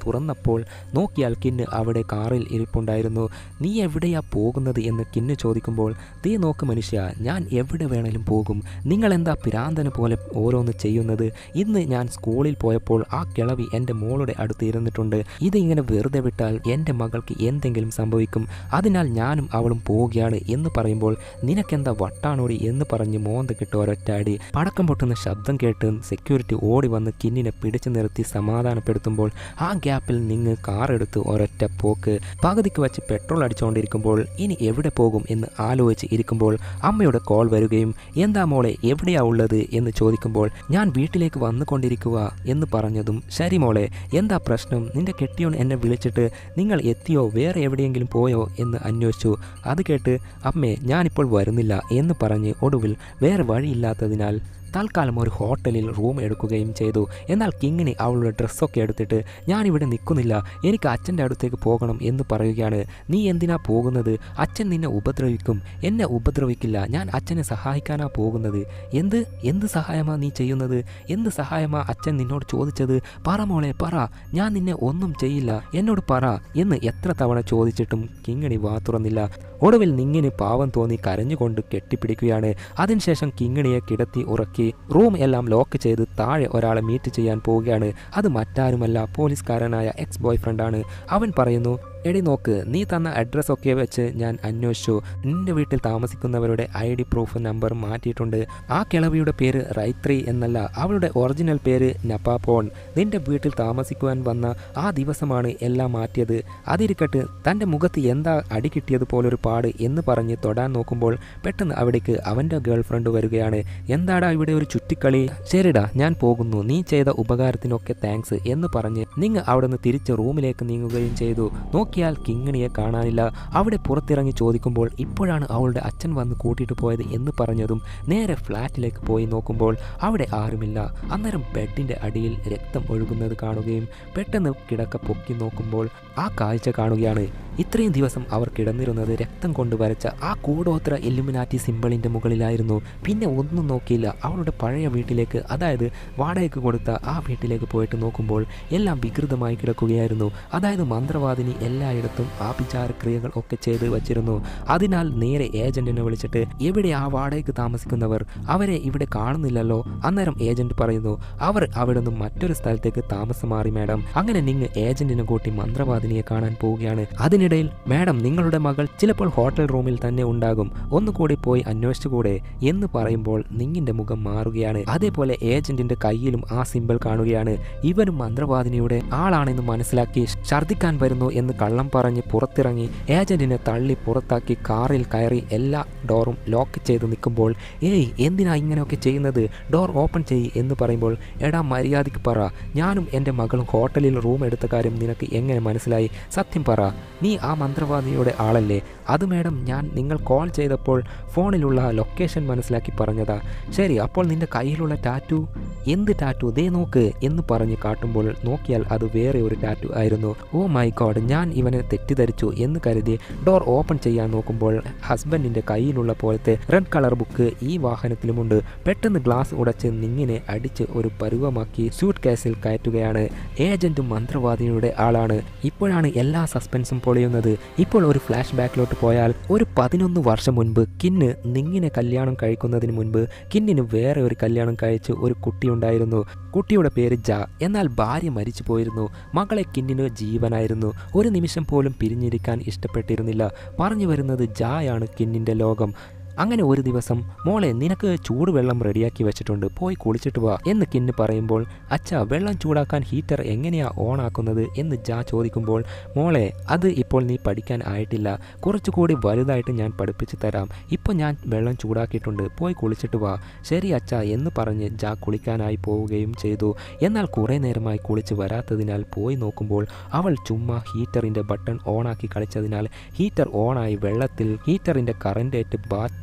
തുറന്നപ്പോൾ നോക്കിയാൽ കിന്ന് അവിടെ കാറിൽ ഇരിപ്പുണ്ടായിരുന്നു നീ എവിടെയാ പോകുന്നത് എന്ന് കിന്ന് ചോദിക്കുമ്പോൾ തീ നോക്ക് മനുഷ്യ ഞാൻ എവിടെ വേണേലും പോകും നിങ്ങൾ എന്താ പിരാന്തന പോലെ ഓരോന്ന് ചെയ്യുന്നത് ഇന്ന് ഞാൻ സ്കൂളിൽ പോയപ്പോൾ ആ കിളവി എൻ്റെ മോളുടെ അടുത്ത് ഇരുന്നിട്ടുണ്ട് ഇതിങ്ങനെ വെറുതെ വിട്ടാൽ എൻ്റെ മകൾക്ക് എന്തെങ്കിലും സംഭവിക്കും അതിനാൽ ഞാനും അവളും പോവുകയാണ് എന്ന് പറയുമ്പോൾ നിനക്കെന്താ വട്ടാണോടി എന്ന് പറഞ്ഞ് മോന്ത കിട്ട് ഒരൊറ്റാടി പടക്കം പൊട്ടുന്ന ശബ്ദം കേട്ട് സെക്യൂരിറ്റി ഓടി വന്ന് കിന്നിനെ പിടിച്ചു നിർത്തി സമാധാനപ്പെടുത്തുമ്പോൾ ആ ഗ്യാപ്പിൽ നിങ്ങൾ കാർ എടുത്ത് ഒരൊറ്റ പോക്ക് പകുതിക്ക് വെച്ച് പെട്രോൾ അടിച്ചുകൊണ്ടിരിക്കുമ്പോൾ ഇനി എവിടെ പോകും എന്ന് ആലോചിച്ച് ഇരിക്കുമ്പോൾ അമ്മയുടെ കോൾ വരികയും എന്താ മോളെ എവിടെയാ ഉള്ളത് എന്ന് ചോദിക്കുമ്പോൾ ഞാൻ വീട്ടിലേക്ക് വന്നുകൊണ്ടിരിക്കുക എന്ന് പറഞ്ഞതും ശരി മോളെ എന്താ പ്രശ്നം നിന്റെ കെട്ടിയോൻ എന്നെ വിളിച്ചിട്ട് നിങ്ങൾ എത്തിയോ വേറെ എവിടെയെങ്കിലും പോയോ എന്ന് അന്വേഷിച്ചു അത് കേട്ട് അമ്മേ ഞാനിപ്പോൾ വരുന്നില്ല എന്ന് പറഞ്ഞ് ഒടുവിൽ വേറെ വഴിയില്ലാത്തതിനാൽ തൽക്കാലം ഒരു ഹോട്ടലിൽ റൂം എടുക്കുകയും ചെയ്തു എന്നാൽ കിങ്ങിന് അവളുടെ ഡ്രസ്സൊക്കെ എടുത്തിട്ട് ഞാനിവിടെ നിൽക്കുന്നില്ല എനിക്ക് അച്ഛൻ്റെ അടുത്തേക്ക് പോകണം എന്ന് പറയുകയാണ് നീ എന്തിനാ പോകുന്നത് അച്ഛൻ നിന്നെ ഉപദ്രവിക്കും എന്നെ ഉപദ്രവിക്കില്ല ഞാൻ അച്ഛനെ സഹായിക്കാനാ പോകുന്നത് എന്ത് എന്ത് സഹായമാ നീ ചെയ്യുന്നത് എന്ത് സഹായമാ അച്ഛൻ നിന്നോട് ചോദിച്ചത് പറ മോളെ പറ ഞാൻ നിന്നെ ഒന്നും ചെയ്യില്ല എന്നോട് പറ എന്ന് എത്ര തവണ ചോദിച്ചിട്ടും കിങ്ങിണി വാ തുറന്നില്ല ഒടുവിൽ നിങ്ങിന് പാവം തോന്നി കരഞ്ഞുകൊണ്ട് കെട്ടിപ്പിടിക്കുകയാണ് അതിനുശേഷം കിങ്ങിണിയെ കിടത്തി ഉറക്കി റൂം എല്ലാം ലോക്ക് ചെയ്ത് താഴെ ഒരാളെ മീറ്റ് ചെയ്യാൻ പോവുകയാണ് അത് മറ്റാരുമല്ല പോലീസുകാരനായ എക്സ് ബോയ് ഫ്രണ്ടാണ് അവൻ പറയുന്നു എടി നോക്ക് നീ തന്ന അഡ്രസ്സ് ഒക്കെ വെച്ച് ഞാൻ അന്വേഷിച്ചു നിന്റെ വീട്ടിൽ താമസിക്കുന്നവരുടെ ഐ ഡി പ്രൂഫ് നമ്പർ മാറ്റിയിട്ടുണ്ട് ആ കിളവിയുടെ പേര് റൈത്രി എന്നല്ല അവളുടെ ഒറിജിനൽ പേര് നപ്പാപോൺ നിന്റെ വീട്ടിൽ താമസിക്കുവാൻ വന്ന ആ ദിവസമാണ് എല്ലാം മാറ്റിയത് അതിരിക്കട്ട് തൻ്റെ മുഖത്ത് എന്താ അടി കിട്ടിയത് പോലൊരു പാട് എന്ന് പറഞ്ഞ് തൊടാൻ നോക്കുമ്പോൾ പെട്ടെന്ന് അവിടേക്ക് അവൻ്റെ ഗേൾ ഫ്രണ്ട് വരികയാണ് എന്താടാ ഇവിടെ ഒരു ചുറ്റിക്കളി ശരിടാ ഞാൻ പോകുന്നു നീ ചെയ്ത ഉപകാരത്തിനൊക്കെ താങ്ക്സ് എന്ന് പറഞ്ഞ് നിങ്ങൾ അവിടെ നിന്ന് തിരിച്ച് റൂമിലേക്ക് നീങ്ങുകയും ചെയ്തു നോക്കിയാൽ കിങ്ങിണിയെ കാണാനില്ല അവിടെ പുറത്തിറങ്ങി ചോദിക്കുമ്പോൾ ഇപ്പോഴാണ് അവളുടെ അച്ഛൻ വന്ന് കൂട്ടിയിട്ട് പോയത് എന്ന് പറഞ്ഞതും നേരെ ഫ്ലാറ്റിലേക്ക് പോയി നോക്കുമ്പോൾ അവിടെ ആരുമില്ല അന്നേരം ബെഡിൻ്റെ അടിയിൽ രക്തം ഒഴുകുന്നത് കാണുകയും പെട്ടെന്ന് കിടക്ക പൊക്കി നോക്കുമ്പോൾ ആ കാഴ്ച കാണുകയാണ് ഇത്രയും ദിവസം അവർ കിടന്നിരുന്നത് രക്തം കൊണ്ട് വരച്ച ആ കൂടോത്ര എല്ലുമിനാറ്റി സിമ്പിളിൻ്റെ മുകളിലായിരുന്നു പിന്നെ ഒന്നും നോക്കിയില്ല അവളുടെ പഴയ വീട്ടിലേക്ക് അതായത് വാടകയ്ക്ക് കൊടുത്ത ആ വീട്ടിലേക്ക് പോയിട്ട് നോക്കുമ്പോൾ എല്ലാം വികൃതമായി കിടക്കുകയായിരുന്നു അതായത് മന്ത്രവാദിനി എല്ലായിടത്തും ആഭിചാരക്രിയകൾ ഒക്കെ ചെയ്ത് വച്ചിരുന്നു അതിനാൽ നേരെ ഏജന്റിനെ വിളിച്ചിട്ട് എവിടെ ആ വാടകയ്ക്ക് താമസിക്കുന്നവർ അവരെ ഇവിടെ കാണുന്നില്ലല്ലോ അന്നേരം ഏജന്റ് പറയുന്നു അവർ അവിടെ നിന്നും മറ്റൊരു സ്ഥലത്തേക്ക് താമസം മാറി മാഡം അങ്ങനെ നിങ്ങൾ ഏജന്റിനെ കൂട്ടി മന്ത്രവാദിനിയെ കാണാൻ പോവുകയാണ് അതിനിടയിൽ മാഡം നിങ്ങളുടെ മകൾ ചിലപ്പോൾ ഹോട്ടൽ റൂമിൽ തന്നെ ഉണ്ടാകും ഒന്നുകൂടി പോയി അന്വേഷിച്ചുകൂടെ എന്ന് പറയുമ്പോൾ നിങ്ങിന്റെ മുഖം മാറുകയാണ് അതേപോലെ ഏജന്റിന്റെ കയ്യിലും ആ സിമ്പിൾ കാണുകയാണ് ഇവനും മന്ത്രവാദിനിയുടെ ആളാണെന്ന് മനസ്സിലാക്കി ഛർദ്ദിക്കാൻ വരുന്നു എന്ന് കള്ളം പറഞ്ഞ് പുറത്തിറങ്ങി ഏജന്റിനെ തള്ളി പുറത്താക്കി കാറിൽ കയറി എല്ലാ ഡോറും ലോക്ക് ചെയ്ത് നിൽക്കുമ്പോൾ ഏയ് എന്തിനാ ഇങ്ങനെയൊക്കെ ചെയ്യുന്നത് ഡോർ ഓപ്പൺ ചെയ്യ് എന്ന് പറയുമ്പോൾ എടാ മര്യാദയ്ക്ക് പറ ഞാനും എൻ്റെ മകളും ഹോട്ടലിൽ റൂം എടുത്ത കാര്യം നിനക്ക് എങ്ങനെ മനസ്സിലായി സത്യം പറ നീ ആ മന്ത്രവാദിയുടെ ആളല്ലേ അത് മേഡം ഞാൻ നിങ്ങൾ കോൾ ചെയ്തപ്പോൾ ഫോണിലുള്ള ലൊക്കേഷൻ മനസ്സിലാക്കി പറഞ്ഞതാ ശരി അപ്പോൾ നിന്റെ കയ്യിലുള്ള ടാറ്റു എന്ത് ടാറ്റു ദേ നോക്ക് എന്ന് പറഞ്ഞ് കാട്ടുമ്പോൾ നോക്കിയാൽ അത് വേറെ ഒരു ടാറ്റു ആയിരുന്നു ഓ മൈ ഗോഡ് ഞാൻ ഇവനെ തെറ്റിദ്ധരിച്ചു എന്ന് കരുതി ഡോർ ഓപ്പൺ ചെയ്യാൻ നോക്കുമ്പോൾ ഹസ്ബൻഡിന്റെ കയ്യിലുള്ള പോലത്തെ റെഡ് കളർ ബുക്ക് ഈ വാഹനത്തിലുമുണ്ട് പെട്ടെന്ന് ഗ്ലാസ് ഉടച്ച് നിങ്ങിനെ അടിച്ച് ഒരു പരുവമാക്കി സ്യൂട്ട് കേസിൽ കയറ്റുകയാണ് ഏജന്റും മന്ത്രവാദിയുടെ ആളാണ് ഇപ്പോഴാണ് എല്ലാ സസ്പെൻസും പൊളിയുന്നത് ഇപ്പോൾ ഒരു ഫ്ലാഷ് ബാക്കിലോട്ട് പോയാൽ ഒരു പതിനൊന്ന് വർഷം മുൻപ് കിന്ന് നിങ്ങിനെ കല്യാണം കഴിക്കുന്നതിന് മുൻപ് കിന്നിന് വേറെ ഒരു കല്യാണം കഴിച്ച് ഒരു കുട്ടിയുണ്ടായിരുന്നു കുട്ടിയുടെ പേര് ജ എന്നാൽ ഭാര്യ മരിച്ചു പോയിരുന്നു മകളെ കിന്നിന് ജീവനായിരുന്നു ഒരു നിമിഷം പോലും പിരിഞ്ഞിരിക്കാൻ ഇഷ്ടപ്പെട്ടിരുന്നില്ല പറഞ്ഞു വരുന്നത് ജായാണ് കിന്നിൻ്റെ ലോകം അങ്ങനെ ഒരു ദിവസം മോളെ നിനക്ക് ചൂടുവെള്ളം റെഡിയാക്കി വെച്ചിട്ടുണ്ട് പോയി കുളിച്ചിട്ട് വാ എന്ന് കിന്ന് പറയുമ്പോൾ അച്ഛ വെള്ളം ചൂടാക്കാൻ ഹീറ്റർ എങ്ങനെയാ ഓൺ ആക്കുന്നത് എന്ന് ജാ ചോദിക്കുമ്പോൾ മോളെ അത് ഇപ്പോൾ നീ പഠിക്കാൻ ആയിട്ടില്ല കുറച്ചുകൂടി വലുതായിട്ട് ഞാൻ പഠിപ്പിച്ചു തരാം ഇപ്പോൾ ഞാൻ വെള്ളം ചൂടാക്കിയിട്ടുണ്ട് പോയി കുളിച്ചിട്ട് വാ ശരി അച്ഛ എന്ന് പറഞ്ഞ് ജാ കുളിക്കാനായി പോവുകയും ചെയ്തു എന്നാൽ കുറേ നേരമായി കുളിച്ച് വരാത്തതിനാൽ പോയി നോക്കുമ്പോൾ അവൾ ചുമ്മാ ഹീറ്ററിൻ്റെ ബട്ടൺ ഓണാക്കി കളിച്ചതിനാൽ ഹീറ്റർ ഓണായി വെള്ളത്തിൽ ഹീറ്ററിൻ്റെ കറണ്ടേറ്റ് ബാത്ത്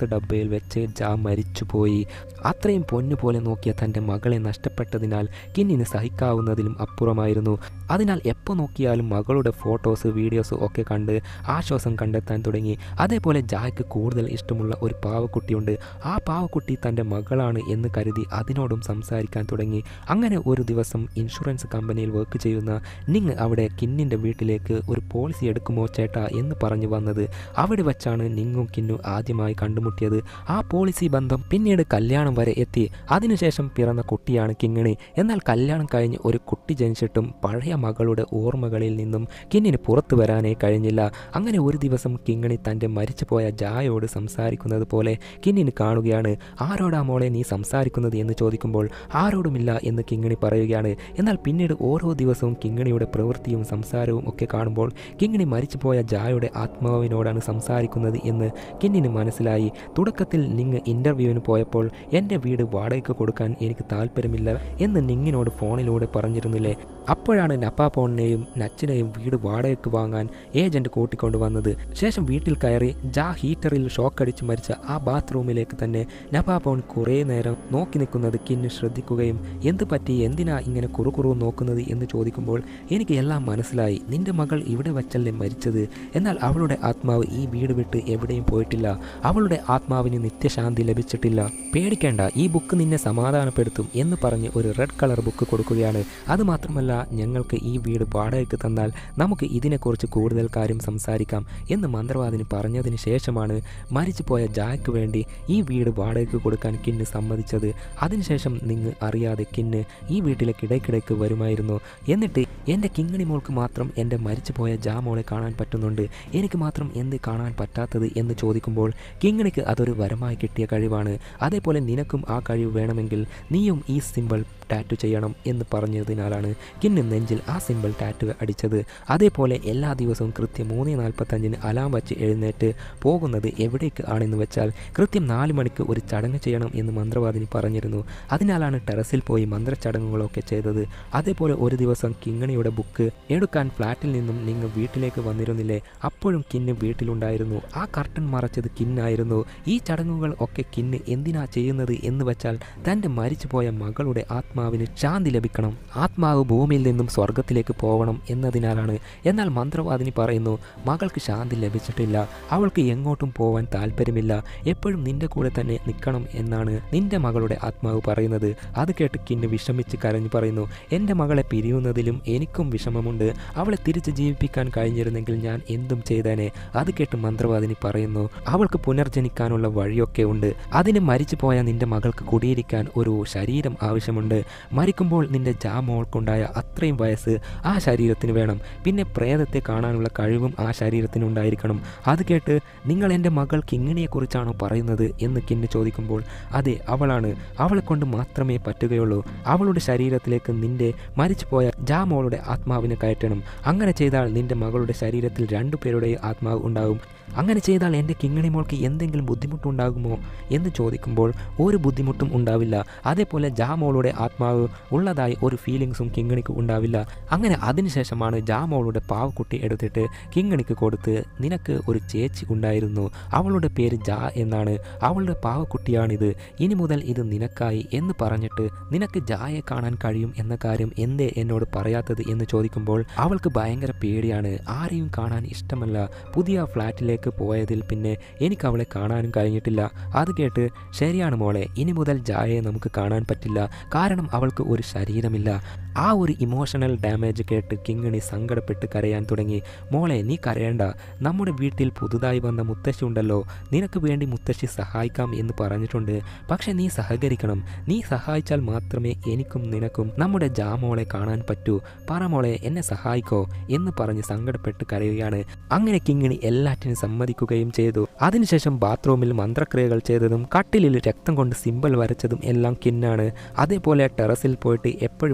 കറുത്ത ഡബ്ബയിൽ വെച്ച് ജാ മരിച്ചുപോയി അത്രയും പൊന്നു പോലെ നോക്കിയ തൻ്റെ മകളെ നഷ്ടപ്പെട്ടതിനാൽ കിന്നിന് സഹിക്കാവുന്നതിലും അപ്പുറമായിരുന്നു അതിനാൽ എപ്പോൾ നോക്കിയാലും മകളുടെ ഫോട്ടോസ് വീഡിയോസ് ഒക്കെ കണ്ട് ആശ്വാസം കണ്ടെത്താൻ തുടങ്ങി അതേപോലെ ജായ്ക്ക് കൂടുതൽ ഇഷ്ടമുള്ള ഒരു പാവക്കുട്ടിയുണ്ട് ആ പാവക്കുട്ടി തൻ്റെ മകളാണ് എന്ന് കരുതി അതിനോടും സംസാരിക്കാൻ തുടങ്ങി അങ്ങനെ ഒരു ദിവസം ഇൻഷുറൻസ് കമ്പനിയിൽ വർക്ക് ചെയ്യുന്ന നിങ് അവിടെ കിന്നിൻ്റെ വീട്ടിലേക്ക് ഒരു പോളിസി എടുക്കുമോ ചേട്ടാ എന്ന് പറഞ്ഞു വന്നത് അവിടെ വച്ചാണ് നിങ്ങും കിന്നും ആദ്യമായി കണ്ടുമുട്ടിയത് ആ പോളിസി ബന്ധം പിന്നീട് കല്യാണം വരെ എത്തി അതിനുശേഷം പിറന്ന കുട്ടിയാണ് കിങ്ങിണി എന്നാൽ കല്യാണം കഴിഞ്ഞ് ഒരു കുട്ടി ജനിച്ചിട്ടും പഴയ മകളുടെ ഓർമ്മകളിൽ നിന്നും കിന്നിന് പുറത്തു വരാനേ കഴിഞ്ഞില്ല അങ്ങനെ ഒരു ദിവസം കിങ്ങിണി തൻ്റെ മരിച്ചുപോയ ജായോട് സംസാരിക്കുന്നത് പോലെ കിന്നിന് കാണുകയാണ് ആരോടാ മോളെ നീ സംസാരിക്കുന്നത് എന്ന് ചോദിക്കുമ്പോൾ ആരോടുമില്ല എന്ന് കിങ്ങിണി പറയുകയാണ് എന്നാൽ പിന്നീട് ഓരോ ദിവസവും കിങ്ങിണിയുടെ പ്രവൃത്തിയും സംസാരവും ഒക്കെ കാണുമ്പോൾ കിങ്ങിണി മരിച്ചുപോയ ജായുടെ ആത്മാവിനോടാണ് സംസാരിക്കുന്നത് എന്ന് കിന്നിന് മനസ്സിലായി തുടക്കത്തിൽ നിങ് ഇൻ്റർവ്യൂവിന് പോയപ്പോൾ എൻ്റെ വീട് വാടകയ്ക്ക് കൊടുക്കാൻ എനിക്ക് താല്പര്യമില്ല എന്ന് നിങ്ങിനോട് ഫോണിലൂടെ പറഞ്ഞിരുന്നില്ലേ അപ്പോഴാണ് നപ്പാപ്പോണിനെയും നച്ചിനെയും വീട് വാടകയ്ക്ക് വാങ്ങാൻ ഏജന്റ് കൂട്ടിക്കൊണ്ടു വന്നത് ശേഷം വീട്ടിൽ കയറി ജാ ഹീറ്ററിൽ ഷോക്ക് അടിച്ച് മരിച്ച ആ ബാത്റൂമിലേക്ക് തന്നെ നപ്പാപ്പോൺ കുറേ നേരം നോക്കി നിൽക്കുന്നത് കിന്ന് ശ്രദ്ധിക്കുകയും എന്ത് പറ്റി എന്തിനാ ഇങ്ങനെ കുറുകുറു നോക്കുന്നത് എന്ന് ചോദിക്കുമ്പോൾ എനിക്ക് എല്ലാം മനസ്സിലായി നിന്റെ മകൾ ഇവിടെ വച്ചല്ലേ മരിച്ചത് എന്നാൽ അവളുടെ ആത്മാവ് ഈ വീട് വിട്ട് എവിടെയും പോയിട്ടില്ല അവളുടെ ആത്മാവിന് നിത്യശാന്തി ലഭിച്ചിട്ടില്ല പേടിക്കേണ്ട ഈ ബുക്ക് നിന്നെ സമാധാനപ്പെടുത്തും എന്ന് പറഞ്ഞ് ഒരു റെഡ് കളർ ബുക്ക് കൊടുക്കുകയാണ് അതുമാത്രമല്ല ഞങ്ങൾക്ക് ഈ വീട് വാടകയ്ക്ക് തന്നാൽ നമുക്ക് ഇതിനെക്കുറിച്ച് കൂടുതൽ കാര്യം സംസാരിക്കാം എന്ന് മന്ത്രവാദിനി പറഞ്ഞതിന് ശേഷമാണ് മരിച്ചുപോയ ജായ്ക്ക് വേണ്ടി ഈ വീട് വാടകയ്ക്ക് കൊടുക്കാൻ കിന്ന് സമ്മതിച്ചത് അതിനുശേഷം നിങ്ങൾ അറിയാതെ കിന്ന് ഈ വീട്ടിലേക്ക് ഇടയ്ക്കിടയ്ക്ക് വരുമായിരുന്നു എന്നിട്ട് എൻ്റെ കിങ്ങിണി മോൾക്ക് മാത്രം എൻ്റെ മരിച്ചുപോയ ജാ മോളെ കാണാൻ പറ്റുന്നുണ്ട് എനിക്ക് മാത്രം എന്ത് കാണാൻ പറ്റാത്തത് എന്ന് ചോദിക്കുമ്പോൾ കിങ്ങിണിക്ക് അതൊരു വരമായി കിട്ടിയ കഴിവാണ് അതേപോലെ നിനക്കും ആ കഴിവ് വേണമെങ്കിൽ നീയും ഈ സിമ്പിൾ ടാറ്റു ചെയ്യണം എന്ന് പറഞ്ഞതിനാലാണ് കിന്ന് നെഞ്ചിൽ ആ സിമ്പിൾ ടാറ്റു അടിച്ചത് അതേപോലെ എല്ലാ ദിവസവും കൃത്യം മൂന്ന് നാൽപ്പത്തഞ്ചിന് അലാം വച്ച് എഴുന്നേറ്റ് പോകുന്നത് എവിടേക്ക് ആണെന്ന് വെച്ചാൽ കൃത്യം നാല് മണിക്ക് ഒരു ചടങ്ങ് ചെയ്യണം എന്ന് മന്ത്രവാദിനി പറഞ്ഞിരുന്നു അതിനാലാണ് ടെറസിൽ പോയി മന്ത്രചടങ്ങുകളൊക്കെ ചെയ്തത് അതേപോലെ ഒരു ദിവസം കിങ്ങണിയുടെ ബുക്ക് എടുക്കാൻ ഫ്ലാറ്റിൽ നിന്നും നിങ്ങൾ വീട്ടിലേക്ക് വന്നിരുന്നില്ലേ അപ്പോഴും കിന്ന് വീട്ടിലുണ്ടായിരുന്നു ആ കർട്ടൻ മറച്ചത് കിന്നായിരുന്നു ഈ ചടങ്ങുകൾ ഒക്കെ കിന്ന് എന്തിനാ ചെയ്യുന്നത് എന്ന് വെച്ചാൽ തൻ്റെ മരിച്ചുപോയ മകളുടെ ആത്മാവിന് ശാന്തി ലഭിക്കണം ആത്മാവ് ഭൂമിയിൽ നിന്നും സ്വർഗത്തിലേക്ക് പോകണം എന്നതിനാലാണ് എന്നാൽ മന്ത്രവാദിനി പറയുന്നു മകൾക്ക് ശാന്തി ലഭിച്ചിട്ടില്ല അവൾക്ക് എങ്ങോട്ടും പോവാൻ താല്പര്യമില്ല എപ്പോഴും നിന്റെ കൂടെ തന്നെ നിൽക്കണം എന്നാണ് നിന്റെ മകളുടെ ആത്മാവ് പറയുന്നത് അത് കേട്ട് കിന്ന് വിഷമിച്ച് കരഞ്ഞു പറയുന്നു എൻ്റെ മകളെ പിരിയുന്നതിലും എനിക്കും വിഷമമുണ്ട് അവളെ തിരിച്ച് ജീവിപ്പിക്കാൻ കഴിഞ്ഞിരുന്നെങ്കിൽ ഞാൻ എന്തും ചെയ്തേനെ അത് കേട്ട് മന്ത്രവാദിനി പറയുന്നു അവൾക്ക് പുനർജനിക്കാനുള്ള വഴിയൊക്കെ ഉണ്ട് അതിന് മരിച്ചു പോയ നിന്റെ മകൾക്ക് കുടിയിരിക്കാൻ ഒരു ശരീരം ആവശ്യമുണ്ട് മരിക്കുമ്പോൾ നിന്റെ ജാ മോൾക്കുണ്ടായ അത്രയും വയസ്സ് ആ ശരീരത്തിന് വേണം പിന്നെ പ്രേതത്തെ കാണാനുള്ള കഴിവും ആ ശരീരത്തിനുണ്ടായിരിക്കണം അത് കേട്ട് നിങ്ങൾ എൻ്റെ മകൾ കിങ്ങിണിയെക്കുറിച്ചാണോ പറയുന്നത് എന്ന് കിന്ന് ചോദിക്കുമ്പോൾ അതെ അവളാണ് അവളെ കൊണ്ട് മാത്രമേ പറ്റുകയുള്ളൂ അവളുടെ ശരീരത്തിലേക്ക് നിന്റെ മരിച്ചുപോയ ജാ മോളുടെ ആത്മാവിനെ കയറ്റണം അങ്ങനെ ചെയ്താൽ നിന്റെ മകളുടെ ശരീരത്തിൽ രണ്ടു പേരുടെയും ആത്മാവ് ഉണ്ടാകും അങ്ങനെ ചെയ്താൽ എൻ്റെ കിങ്ങിണി മോൾക്ക് എന്തെങ്കിലും ബുദ്ധിമുട്ടുണ്ടാകുമോ എന്ന് ചോദിക്കുമ്പോൾ ഒരു ബുദ്ധിമുട്ടും ഉണ്ടാവില്ല അതേപോലെ ജാ മോളുടെ ആത്മാവ് ഉള്ളതായി ഒരു ഫീലിങ്സും കിങ്ങിണിക്ക് ഉണ്ടാവില്ല അങ്ങനെ അതിനുശേഷമാണ് ജാ മോളുടെ പാവക്കുട്ടി എടുത്തിട്ട് കിങ്ങിണിക്ക് കൊടുത്ത് നിനക്ക് ഒരു ചേച്ചി ഉണ്ടായിരുന്നു അവളുടെ പേര് ജാ എന്നാണ് അവളുടെ പാവക്കുട്ടിയാണിത് ഇനി മുതൽ ഇത് നിനക്കായി എന്ന് പറഞ്ഞിട്ട് നിനക്ക് ജായെ കാണാൻ കഴിയും എന്ന കാര്യം എന്തേ എന്നോട് പറയാത്തത് എന്ന് ചോദിക്കുമ്പോൾ അവൾക്ക് ഭയങ്കര പേടിയാണ് ആരെയും കാണാൻ ഇഷ്ടമല്ല പുതിയ ഫ്ലാറ്റിലേക്ക് പോയതിൽ പിന്നെ എനിക്ക് അവളെ കാണാനും കഴിഞ്ഞിട്ടില്ല അത് കേട്ട് ശരിയാണ് മോളെ ഇനി മുതൽ ജായയെ നമുക്ക് കാണാൻ പറ്റില്ല കാരണം അവൾക്ക് ഒരു ശരീരമില്ല ആ ഒരു ഇമോഷണൽ ഡാമേജ് കേട്ട് കിങ്ങിണി സങ്കടപ്പെട്ട് കരയാൻ തുടങ്ങി മോളെ നീ കരയണ്ട നമ്മുടെ വീട്ടിൽ പുതുതായി വന്ന മുത്തശ്ശി ഉണ്ടല്ലോ നിനക്ക് വേണ്ടി മുത്തശ്ശി സഹായിക്കാം എന്ന് പറഞ്ഞിട്ടുണ്ട് പക്ഷെ നീ സഹകരിക്കണം നീ സഹായിച്ചാൽ മാത്രമേ എനിക്കും നിനക്കും നമ്മുടെ ജാമോളെ കാണാൻ പറ്റൂ പറ മോളെ എന്നെ സഹായിക്കോ എന്ന് പറഞ്ഞ് സങ്കടപ്പെട്ട് കരയുകയാണ് അങ്ങനെ കിങ്ങിണി എല്ലാറ്റിനും സമ്മതിക്കുകയും ചെയ്തു അതിനുശേഷം ബാത്റൂമിൽ മന്ത്രക്രിയകൾ ചെയ്തതും കട്ടിലിൽ രക്തം കൊണ്ട് സിമ്പൽ വരച്ചതും എല്ലാം കിന്നാണ് അതേപോലെ ടെറസിൽ പോയിട്ട് എപ്പോഴും മന്ത്രച്ചടങ്ങ്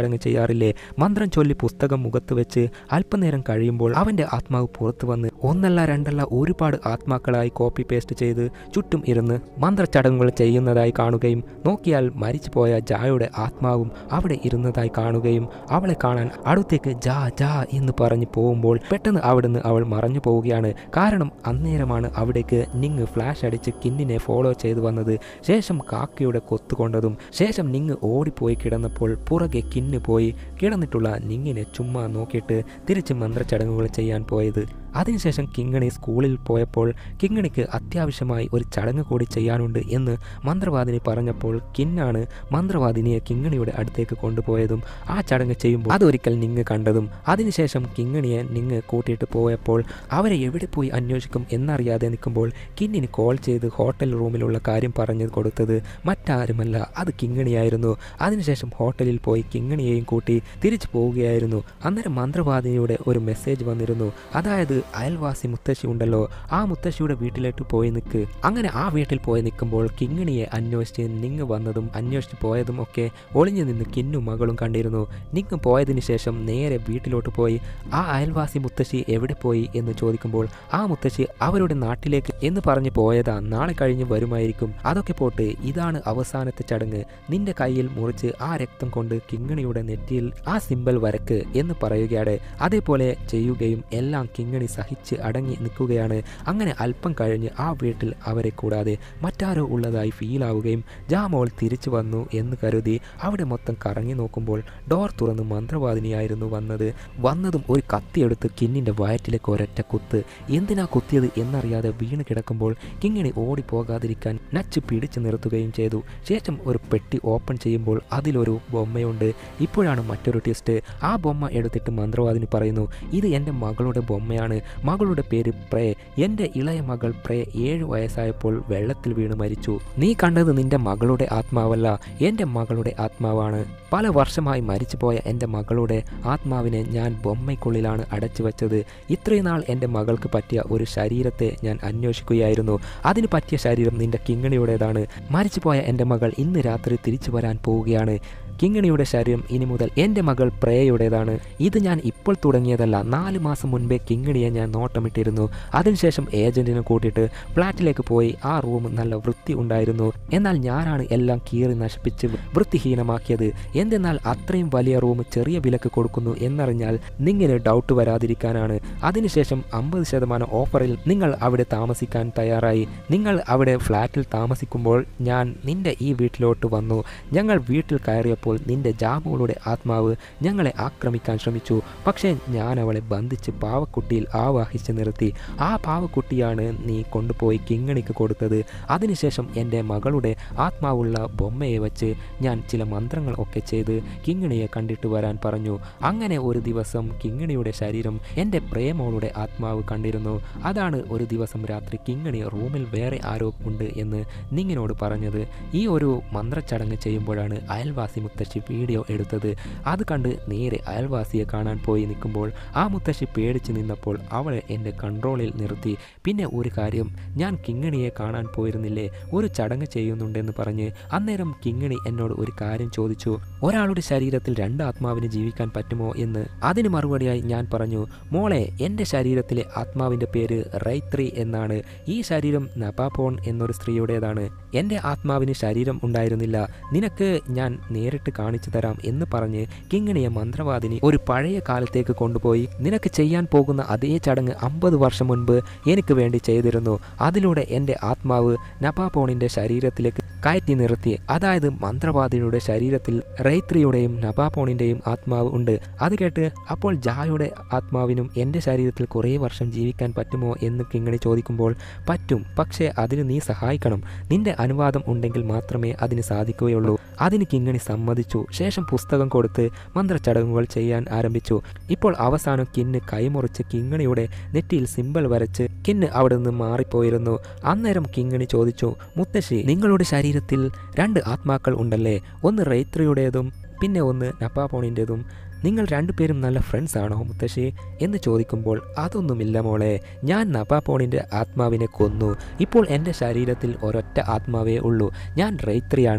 മന്ത്രച്ചടങ്ങ് ചെയ്യാറില്ലേ മന്ത്രം ചൊല്ലി പുസ്തകം മുഖത്ത് വെച്ച് അല്പനേരം കഴിയുമ്പോൾ അവൻ്റെ ആത്മാവ് പുറത്തു വന്ന് ഒന്നല്ല രണ്ടല്ല ഒരുപാട് ആത്മാക്കളായി കോപ്പി പേസ്റ്റ് ചെയ്ത് ചുറ്റും ഇരുന്ന് മന്ത്രച്ചടങ്ങുകൾ ചെയ്യുന്നതായി കാണുകയും നോക്കിയാൽ മരിച്ചുപോയ ജായുടെ ആത്മാവും അവിടെ ഇരുന്നതായി കാണുകയും അവളെ കാണാൻ അടുത്തേക്ക് ജാ ജാ എന്ന് പറഞ്ഞു പോകുമ്പോൾ പെട്ടെന്ന് അവിടുന്ന് അവൾ മറഞ്ഞു പോവുകയാണ് കാരണം അന്നേരമാണ് അവിടേക്ക് നിങ് ഫ്ലാഷ് അടിച്ച് കിന്നിനെ ഫോളോ ചെയ്തു വന്നത് ശേഷം കാക്കയുടെ കൊത്തുകൊണ്ടതും ശേഷം നിങ് ഓടിപ്പോയി കിടന്നപ്പോൾ പുറകെ കിന്ന് പോയി കിടന്നിട്ടുള്ള നിങ്ങിനെ ചുമ്മാ നോക്കിയിട്ട് തിരിച്ച് മന്ത്രച്ചടങ്ങുകൾ ചെയ്യാൻ പോയത് അതിനുശേഷം കിങ്ങണി സ്കൂളിൽ പോയപ്പോൾ കിങ്ങണിക്ക് അത്യാവശ്യമായി ഒരു ചടങ്ങ് കൂടി ചെയ്യാനുണ്ട് എന്ന് മന്ത്രവാദിനി പറഞ്ഞപ്പോൾ കിന്നാണ് മന്ത്രവാദിനിയെ കിങ്ങണിയുടെ അടുത്തേക്ക് കൊണ്ടുപോയതും ആ ചടങ്ങ് ചെയ്യുമ്പോൾ അതൊരിക്കൽ നിങ്ങ് കണ്ടതും അതിനുശേഷം കിങ്ങണിയെ നിങ്ങ് കൂട്ടിയിട്ട് പോയപ്പോൾ അവരെ എവിടെ പോയി അന്വേഷിക്കും എന്നറിയാതെ നിൽക്കുമ്പോൾ കിന്നിന് കോൾ ചെയ്ത് ഹോട്ടൽ റൂമിലുള്ള കാര്യം പറഞ്ഞു കൊടുത്തത് മറ്റാരുമല്ല അത് കിങ്ങണിയായിരുന്നു അതിനുശേഷം ഹോട്ടലിൽ പോയി കിങ്ങണിയെയും കൂട്ടി തിരിച്ചു പോവുകയായിരുന്നു അന്നേരം മന്ത്രവാദിനിയുടെ ഒരു മെസ്സേജ് വന്നിരുന്നു അതായത് അയൽവാസി മുത്തശ്ശി ഉണ്ടല്ലോ ആ മുത്തശ്ശിയുടെ വീട്ടിലേക്ക് പോയി നിൽക്ക് അങ്ങനെ ആ വീട്ടിൽ പോയി നിൽക്കുമ്പോൾ കിങ്ങിണിയെ അന്വേഷിച്ച് നിങ്ങ് വന്നതും അന്വേഷിച്ച് പോയതും ഒക്കെ ഒളിഞ്ഞു നിന്ന് കിന്നും മകളും കണ്ടിരുന്നു നിങ്ങ് പോയതിനു ശേഷം നേരെ വീട്ടിലോട്ട് പോയി ആ അയൽവാസി മുത്തശ്ശി എവിടെ പോയി എന്ന് ചോദിക്കുമ്പോൾ ആ മുത്തശ്ശി അവരുടെ നാട്ടിലേക്ക് എന്ന് പറഞ്ഞു പോയതാ നാളെ കഴിഞ്ഞ് വരുമായിരിക്കും അതൊക്കെ പോട്ട് ഇതാണ് അവസാനത്തെ ചടങ്ങ് നിന്റെ കയ്യിൽ മുറിച്ച് ആ രക്തം കൊണ്ട് കിങ്ങിണിയുടെ നെറ്റിയിൽ ആ സിമ്പൽ വരക്ക് എന്ന് പറയുകയാണ് അതേപോലെ ചെയ്യുകയും എല്ലാം കിങ്ങിണി സഹിച്ച് അടങ്ങി നിൽക്കുകയാണ് അങ്ങനെ അല്പം കഴിഞ്ഞ് ആ വീട്ടിൽ അവരെ കൂടാതെ മറ്റാരോ ഉള്ളതായി ഫീൽ ആവുകയും ജാമോൾ തിരിച്ചു വന്നു എന്ന് കരുതി അവിടെ മൊത്തം കറങ്ങി നോക്കുമ്പോൾ ഡോർ തുറന്ന് മന്ത്രവാദിനിയായിരുന്നു വന്നത് വന്നതും ഒരു കത്തിയെടുത്ത് കിന്നിൻ്റെ വയറ്റിലേക്ക് ഒരൊറ്റ കുത്ത് എന്തിനാ കുത്തിയത് എന്നറിയാതെ വീണ് കിടക്കുമ്പോൾ കിങ്ങിണി ഓടിപ്പോകാതിരിക്കാൻ നച്ച് പിടിച്ചു നിർത്തുകയും ചെയ്തു ശേഷം ഒരു പെട്ടി ഓപ്പൺ ചെയ്യുമ്പോൾ അതിലൊരു ബൊമ്മയുണ്ട് ഇപ്പോഴാണ് മറ്റൊരു ട്വിസ്റ്റ് ആ ബൊമ്മ എടുത്തിട്ട് മന്ത്രവാദിനി പറയുന്നു ഇത് എൻ്റെ മകളുടെ ബൊമ്മയാണ് മകളുടെ പേര് പ്രേ എൻ്റെ ഇളയ മകൾ പ്രേ ഏഴ് വയസ്സായപ്പോൾ വെള്ളത്തിൽ വീണ് മരിച്ചു നീ കണ്ടത് നിന്റെ മകളുടെ ആത്മാവല്ല എൻ്റെ മകളുടെ ആത്മാവാണ് പല വർഷമായി മരിച്ചുപോയ എൻ്റെ മകളുടെ ആത്മാവിനെ ഞാൻ ബൊമ്മയ്ക്കുള്ളിലാണ് അടച്ചു വെച്ചത് ഇത്രയും നാൾ എൻ്റെ മകൾക്ക് പറ്റിയ ഒരു ശരീരത്തെ ഞാൻ അന്വേഷിക്കുകയായിരുന്നു അതിന് പറ്റിയ ശരീരം നിന്റെ കിങ്ങിണിയുടേതാണ് മരിച്ചുപോയ എൻ്റെ മകൾ ഇന്ന് രാത്രി തിരിച്ചു വരാൻ പോവുകയാണ് കിങ്ങിണിയുടെ ശരീരം ഇനി മുതൽ എൻ്റെ മകൾ പ്രേയുടേതാണ് ഇത് ഞാൻ ഇപ്പോൾ തുടങ്ങിയതല്ല നാല് മാസം മുൻപേ കിങ്ങിണിയെ ഞാൻ നോട്ടമിട്ടിരുന്നു അതിനുശേഷം ഏജന്റിനെ കൂട്ടിയിട്ട് ഫ്ലാറ്റിലേക്ക് പോയി ആ റൂം നല്ല വൃത്തി ഉണ്ടായിരുന്നു എന്നാൽ ഞാനാണ് എല്ലാം കീറി നശിപ്പിച്ച് വൃത്തിഹീനമാക്കിയത് എന്തെന്നാൽ അത്രയും വലിയ റൂം ചെറിയ വിലക്ക് കൊടുക്കുന്നു എന്നറിഞ്ഞാൽ നിങ്ങനെ ഡൗട്ട് വരാതിരിക്കാനാണ് അതിനുശേഷം അമ്പത് ശതമാനം ഓഫറിൽ നിങ്ങൾ അവിടെ താമസിക്കാൻ തയ്യാറായി നിങ്ങൾ അവിടെ ഫ്ലാറ്റിൽ താമസിക്കുമ്പോൾ ഞാൻ നിന്റെ ഈ വീട്ടിലോട്ട് വന്നു ഞങ്ങൾ വീട്ടിൽ കയറിയപ്പോൾ നിന്റെ ജാമുകളുടെ ആത്മാവ് ഞങ്ങളെ ആക്രമിക്കാൻ ശ്രമിച്ചു പക്ഷേ ഞാൻ അവളെ ബന്ധിച്ച് പാവക്കുട്ടിയിൽ ആവാഹിച്ച് നിർത്തി ആ പാവക്കുട്ടിയാണ് നീ കൊണ്ടുപോയി കിങ്ങണിക്ക് കൊടുത്തത് അതിനുശേഷം എൻ്റെ മകളുടെ ആത്മാവുള്ള ബൊമ്മയെ വച്ച് ഞാൻ ചില മന്ത്രങ്ങൾ ഒക്കെ ചെയ്ത് കിങ്ങിണിയെ കണ്ടിട്ട് വരാൻ പറഞ്ഞു അങ്ങനെ ഒരു ദിവസം കിങ്ങിണിയുടെ ശരീരം എൻ്റെ പ്രേമോളുടെ ആത്മാവ് കണ്ടിരുന്നു അതാണ് ഒരു ദിവസം രാത്രി കിങ്ങിണി റൂമിൽ വേറെ ആരോ ഉണ്ട് എന്ന് നിങ്ങിനോട് പറഞ്ഞത് ഈ ഒരു മന്ത്രച്ചടങ്ങ് ചെയ്യുമ്പോഴാണ് അയൽവാസി മുത്തശ്ശി വീഡിയോ എടുത്തത് അത് കണ്ട് നേരെ അയൽവാസിയെ കാണാൻ പോയി നിൽക്കുമ്പോൾ ആ മുത്തശ്ശി പേടിച്ച് നിന്നപ്പോൾ അവളെ എൻ്റെ കൺട്രോളിൽ നിർത്തി പിന്നെ ഒരു കാര്യം ഞാൻ കിങ്ങിണിയെ കാണാൻ പോയിരുന്നില്ലേ ഒരു ചടങ്ങ് ചെയ്യുന്നുണ്ടെന്ന് പറഞ്ഞ് അന്നേരം കിങ്ങിണി എന്നോട് ഒരു കാര്യം ചോദിച്ചു ഒരാളുടെ ശരീരത്തിൽ രണ്ട് ആത്മാവിന് ജീവിക്കാൻ പറ്റുമോ എന്ന് അതിന് മറുപടിയായി ഞാൻ പറഞ്ഞു മോളെ എൻ്റെ ശരീരത്തിലെ ആത്മാവിൻ്റെ പേര് റൈത്രി എന്നാണ് ഈ ശരീരം നപാപോൺ എന്നൊരു സ്ത്രീയുടേതാണ് എൻ്റെ ആത്മാവിന് ശരീരം ഉണ്ടായിരുന്നില്ല നിനക്ക് ഞാൻ നേരിട്ട് കാണിച്ചു തരാം എന്ന് പറഞ്ഞ് കിങ്ങിണിയെ മന്ത്രവാദിനി ഒരു പഴയ കാലത്തേക്ക് കൊണ്ടുപോയി നിനക്ക് ചെയ്യാൻ പോകുന്ന അതേ ചടങ്ങ് അമ്പത് വർഷം മുൻപ് എനിക്ക് വേണ്ടി ചെയ്തിരുന്നു അതിലൂടെ എൻ്റെ ആത്മാവ് നപാപോണിൻ്റെ ശരീരത്തിലേക്ക് കയറ്റി നിർത്തി അതായത് മന്ത്രവാദിനിയുടെ ശരീരത്തിൽ റൈത്രിയുടെയും നപാപോണിൻ്റെയും ആത്മാവ് ഉണ്ട് അത് കേട്ട് അപ്പോൾ ജായുടെ ആത്മാവിനും എൻ്റെ ശരീരത്തിൽ കുറേ വർഷം ജീവിക്കാൻ പറ്റുമോ എന്ന് കിങ്ങിണി ചോദിക്കുമ്പോൾ പറ്റും പക്ഷേ അതിന് നീ സഹായിക്കണം നിന്റെ അനുവാദം ഉണ്ടെങ്കിൽ മാത്രമേ അതിന് സാധിക്കുകയുള്ളൂ അതിന് കിങ്ങിണി സമ്മതിച്ചു ശേഷം പുസ്തകം കൊടുത്ത് മന്ത്രചടങ്ങുകൾ ചെയ്യാൻ ആരംഭിച്ചു ഇപ്പോൾ അവസാനം കിന്ന് കൈമുറിച്ച് കിങ്ങിണിയുടെ നെറ്റിയിൽ സിമ്പൽ വരച്ച് കിന്ന് അവിടെ നിന്ന് മാറിപ്പോയിരുന്നു അന്നേരം കിങ്ങിണി ചോദിച്ചു മുത്തശ്ശി നിങ്ങളുടെ ശരീരത്തിൽ രണ്ട് ആത്മാക്കൾ ഉണ്ടല്ലേ ഒന്ന് റൈത്രിയുടേതും പിന്നെ ഒന്ന് നപ്പാപോണിൻ്റെതും നിങ്ങൾ രണ്ടുപേരും നല്ല ഫ്രണ്ട്സ് ആണോ മുത്തശ്ശി എന്ന് ചോദിക്കുമ്പോൾ അതൊന്നുമില്ല മോളെ ഞാൻ നപാപോണിൻ്റെ ആത്മാവിനെ കൊന്നു ഇപ്പോൾ എൻ്റെ ശരീരത്തിൽ ഒരൊറ്റ ആത്മാവേ ഉള്ളൂ ഞാൻ റൈത്രിയാണ്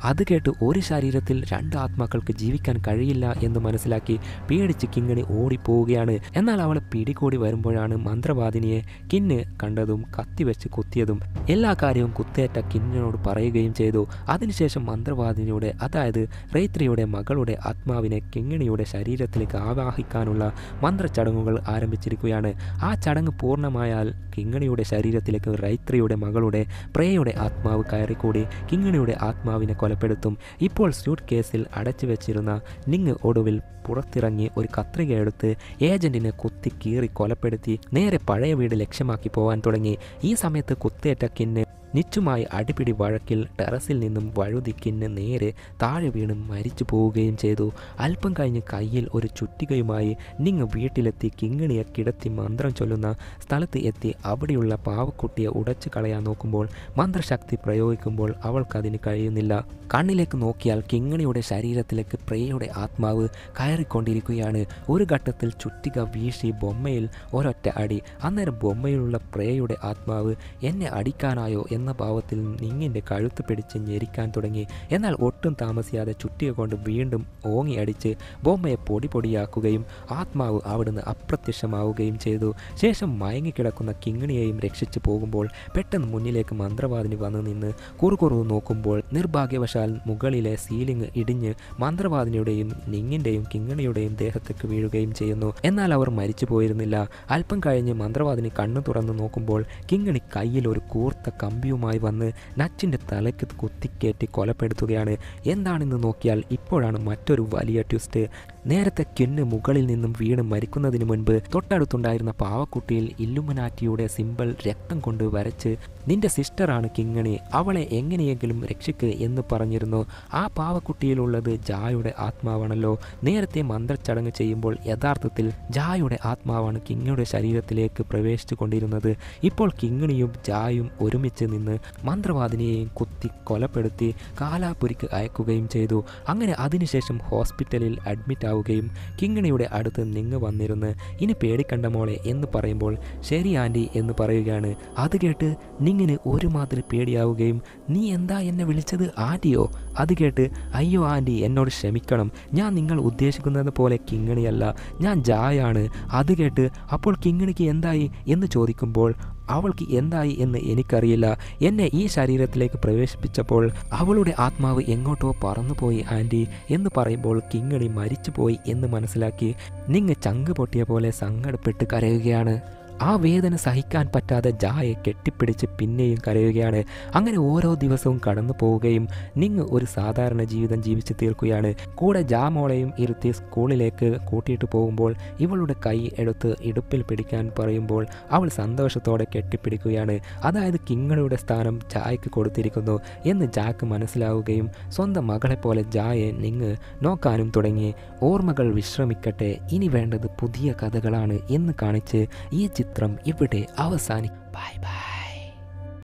അത് കേട്ട് ഒരു ശരീരത്തിൽ രണ്ട് ആത്മാക്കൾക്ക് ജീവിക്കാൻ കഴിയില്ല എന്ന് മനസ്സിലാക്കി പേടിച്ച് കിങ്ങിണി ഓടിപ്പോവുകയാണ് എന്നാൽ അവളെ പിടികൂടി വരുമ്പോഴാണ് മന്ത്രവാദിനിയെ കിന്ന് കണ്ടതും കത്തിവെച്ച് കുത്തിയതും എല്ലാ കാര്യവും കുത്തേറ്റ കിന്നിനോട് പറയുകയും ചെയ്തു അതിനുശേഷം മന്ത്രവാദിനിയുടെ അതായത് റൈത്രിയുടെ മകളുടെ ആത്മാവിനെ കിങ്ങിണിയുടെ ശരീരത്തിലേക്ക് ആവാഹിക്കാനുള്ള മന്ത്രചടങ്ങുകൾ ആരംഭിച്ചിരിക്കുകയാണ് ആ ചടങ്ങ് പൂർണ്ണമായാൽ കിങ്ങിണിയുടെ ശരീരത്തിലേക്ക് റൈത്രിയുടെ മകളുടെ പ്രേയുടെ ആത്മാവ് കയറിക്കൂടി കിങ്ങിണിയുടെ ആത്മാവിനെ കൊലപ്പെടുത്തും ഇപ്പോൾ സ്യൂട്ട് കേസിൽ അടച്ചു വെച്ചിരുന്ന നിങ് ഒടുവിൽ പുറത്തിറങ്ങി ഒരു കത്രിക എടുത്ത് ഏജന്റിനെ കുത്തി കീറി കൊലപ്പെടുത്തി നേരെ പഴയ വീട് ലക്ഷ്യമാക്കി പോകാൻ തുടങ്ങി ഈ സമയത്ത് കുത്തേറ്റ കിന്ന് നിച്ചുമായി അടിപിടി വഴക്കിൽ ടെറസിൽ നിന്നും വഴുതി കിന്ന് നേരെ താഴെ വീണ് മരിച്ചു പോവുകയും ചെയ്തു അല്പം കഴിഞ്ഞ് കയ്യിൽ ഒരു ചുറ്റികയുമായി നിങ്ങ് വീട്ടിലെത്തി കിങ്ങിണിയെ കിടത്തി മന്ത്രം ചൊല്ലുന്ന സ്ഥലത്ത് എത്തി അവിടെയുള്ള പാവക്കുട്ടിയെ ഉടച്ചു കളയാൻ നോക്കുമ്പോൾ മന്ത്രശക്തി പ്രയോഗിക്കുമ്പോൾ അവൾക്കതിന് കഴിയുന്നില്ല കണ്ണിലേക്ക് നോക്കിയാൽ കിങ്ങിണിയുടെ ശരീരത്തിലേക്ക് പ്രേയുടെ ആത്മാവ് കയറിക്കൊണ്ടിരിക്കുകയാണ് ഒരു ഘട്ടത്തിൽ ചുറ്റിക വീശി ബൊമ്മയിൽ ഒരൊറ്റ അടി അന്നേരം ബൊമ്മയിലുള്ള പ്രേയുടെ ആത്മാവ് എന്നെ അടിക്കാനായോ എന്ന ഭാവത്തിൽ നിങ്ങിൻ്റെ കഴുത്ത് പിടിച്ച് ഞെരിക്കാൻ തുടങ്ങി എന്നാൽ ഒട്ടും താമസിയാതെ ചുറ്റിക കൊണ്ട് വീണ്ടും ഓങ്ങി അടിച്ച് ബൊമ്മയെ പൊടി പൊടിയാക്കുകയും ആത്മാവ് അവിടുന്ന് അപ്രത്യക്ഷമാവുകയും ചെയ്തു ശേഷം മയങ്ങിക്കിടക്കുന്ന കിങ്ങിണിയെയും രക്ഷിച്ചു പോകുമ്പോൾ പെട്ടെന്ന് മുന്നിലേക്ക് മന്ത്രവാദിനി വന്നു നിന്ന് കുറുകുറു നോക്കുമ്പോൾ നിർഭാഗ്യവശാൽ മുകളിലെ സീലിംഗ് ഇടിഞ്ഞ് മന്ത്രവാദിനിയുടെയും നിങ്ങിൻ്റെയും കിങ്ങിണിയുടെയും ദേഹത്തേക്ക് വീഴുകയും ചെയ്യുന്നു എന്നാൽ അവർ മരിച്ചു പോയിരുന്നില്ല അല്പം കഴിഞ്ഞ് മന്ത്രവാദിനി കണ്ണു തുറന്നു നോക്കുമ്പോൾ കിങ്ങിണി കയ്യിൽ ഒരു കൂർത്ത കമ്പിയുമായി വന്ന് നച്ചിൻ്റെ തലയ്ക്ക് കുത്തിക്കേറ്റി കൊലപ്പെടുത്തുകയാണ് എന്താണെന്ന് നോക്കിയാൽ ഇപ്പോഴാണ് മറ്റൊരു വലിയ ട്വിസ്റ്റ് നേരത്തെ കിന്ന് മുകളിൽ നിന്നും വീണ് മരിക്കുന്നതിന് മുൻപ് തൊട്ടടുത്തുണ്ടായിരുന്ന പാവക്കുട്ടിയിൽ ഇല്ലുമനാറ്റിയുടെ സിമ്പൽ രക്തം കൊണ്ട് വരച്ച് നിന്റെ സിസ്റ്ററാണ് കിങ്ങണി അവളെ എങ്ങനെയെങ്കിലും രക്ഷിക്ക് എന്ന് പറഞ്ഞിരുന്നു ആ പാവക്കുട്ടിയിലുള്ളത് ജായുടെ ആത്മാവാണല്ലോ നേരത്തെ മന്ത്രച്ചടങ്ങ് ചെയ്യുമ്പോൾ യഥാർത്ഥത്തിൽ ജായുടെ ആത്മാവാണ് കിങ്ങിയുടെ ശരീരത്തിലേക്ക് പ്രവേശിച്ചു കൊണ്ടിരുന്നത് ഇപ്പോൾ കിങ്ങിണിയും ജായും ഒരുമിച്ച് നിന്ന് മന്ത്രവാദിനിയെയും കുത്തി കൊലപ്പെടുത്തി കാലാപുരിക്ക് അയക്കുകയും ചെയ്തു അങ്ങനെ അതിനുശേഷം ഹോസ്പിറ്റലിൽ അഡ്മിറ്റ് ആവുകയും കിങ്ങിണിയുടെ അടുത്ത് നിങ്ങ് വന്നിരുന്ന് ഇനി പേടിക്കണ്ട മോളെ എന്ന് പറയുമ്പോൾ ശരി ആൻറ്റി എന്ന് പറയുകയാണ് അത് കേട്ട് നിങ്ങിന് ഒരുമാതിരി പേടിയാവുകയും നീ എന്താ എന്നെ വിളിച്ചത് ആൻറ്റിയോ അത് കേട്ട് അയ്യോ ആൻറ്റി എന്നോട് ക്ഷമിക്കണം ഞാൻ നിങ്ങൾ ഉദ്ദേശിക്കുന്നത് പോലെ കിങ്ങിണിയല്ല ഞാൻ ജായാണ് അത് കേട്ട് അപ്പോൾ കിങ്ങിണിക്ക് എന്തായി എന്ന് ചോദിക്കുമ്പോൾ അവൾക്ക് എന്തായി എന്ന് എനിക്കറിയില്ല എന്നെ ഈ ശരീരത്തിലേക്ക് പ്രവേശിപ്പിച്ചപ്പോൾ അവളുടെ ആത്മാവ് എങ്ങോട്ടോ പറന്നുപോയി ആൻറ്റി എന്ന് പറയുമ്പോൾ കിങ്ങിണി മരിച്ചുപോയി എന്ന് മനസ്സിലാക്കി നിങ്ങ് ചങ്ക് പൊട്ടിയ പോലെ സങ്കടപ്പെട്ട് കരയുകയാണ് ആ വേദന സഹിക്കാൻ പറ്റാതെ ജായെ കെട്ടിപ്പിടിച്ച് പിന്നെയും കരയുകയാണ് അങ്ങനെ ഓരോ ദിവസവും കടന്നു പോവുകയും നിങ്ങ് ഒരു സാധാരണ ജീവിതം ജീവിച്ചു തീർക്കുകയാണ് കൂടെ ജാ മോളെയും ഇരുത്തി സ്കൂളിലേക്ക് കൂട്ടിയിട്ട് പോകുമ്പോൾ ഇവളുടെ കൈ എടുത്ത് ഇടുപ്പിൽ പിടിക്കാൻ പറയുമ്പോൾ അവൾ സന്തോഷത്തോടെ കെട്ടിപ്പിടിക്കുകയാണ് അതായത് കിങ്ങളുടെ സ്ഥാനം ജായ്ക്ക് കൊടുത്തിരിക്കുന്നു എന്ന് ജാക്ക് മനസ്സിലാവുകയും സ്വന്തം മകളെപ്പോലെ ജായെ നിങ്ങ് നോക്കാനും തുടങ്ങി ഓർമ്മകൾ വിശ്രമിക്കട്ടെ ഇനി വേണ്ടത് പുതിയ കഥകളാണ് എന്ന് കാണിച്ച് ഈ ചിത്രം ഇവിടെ അവസാനി ബൈ ബൈ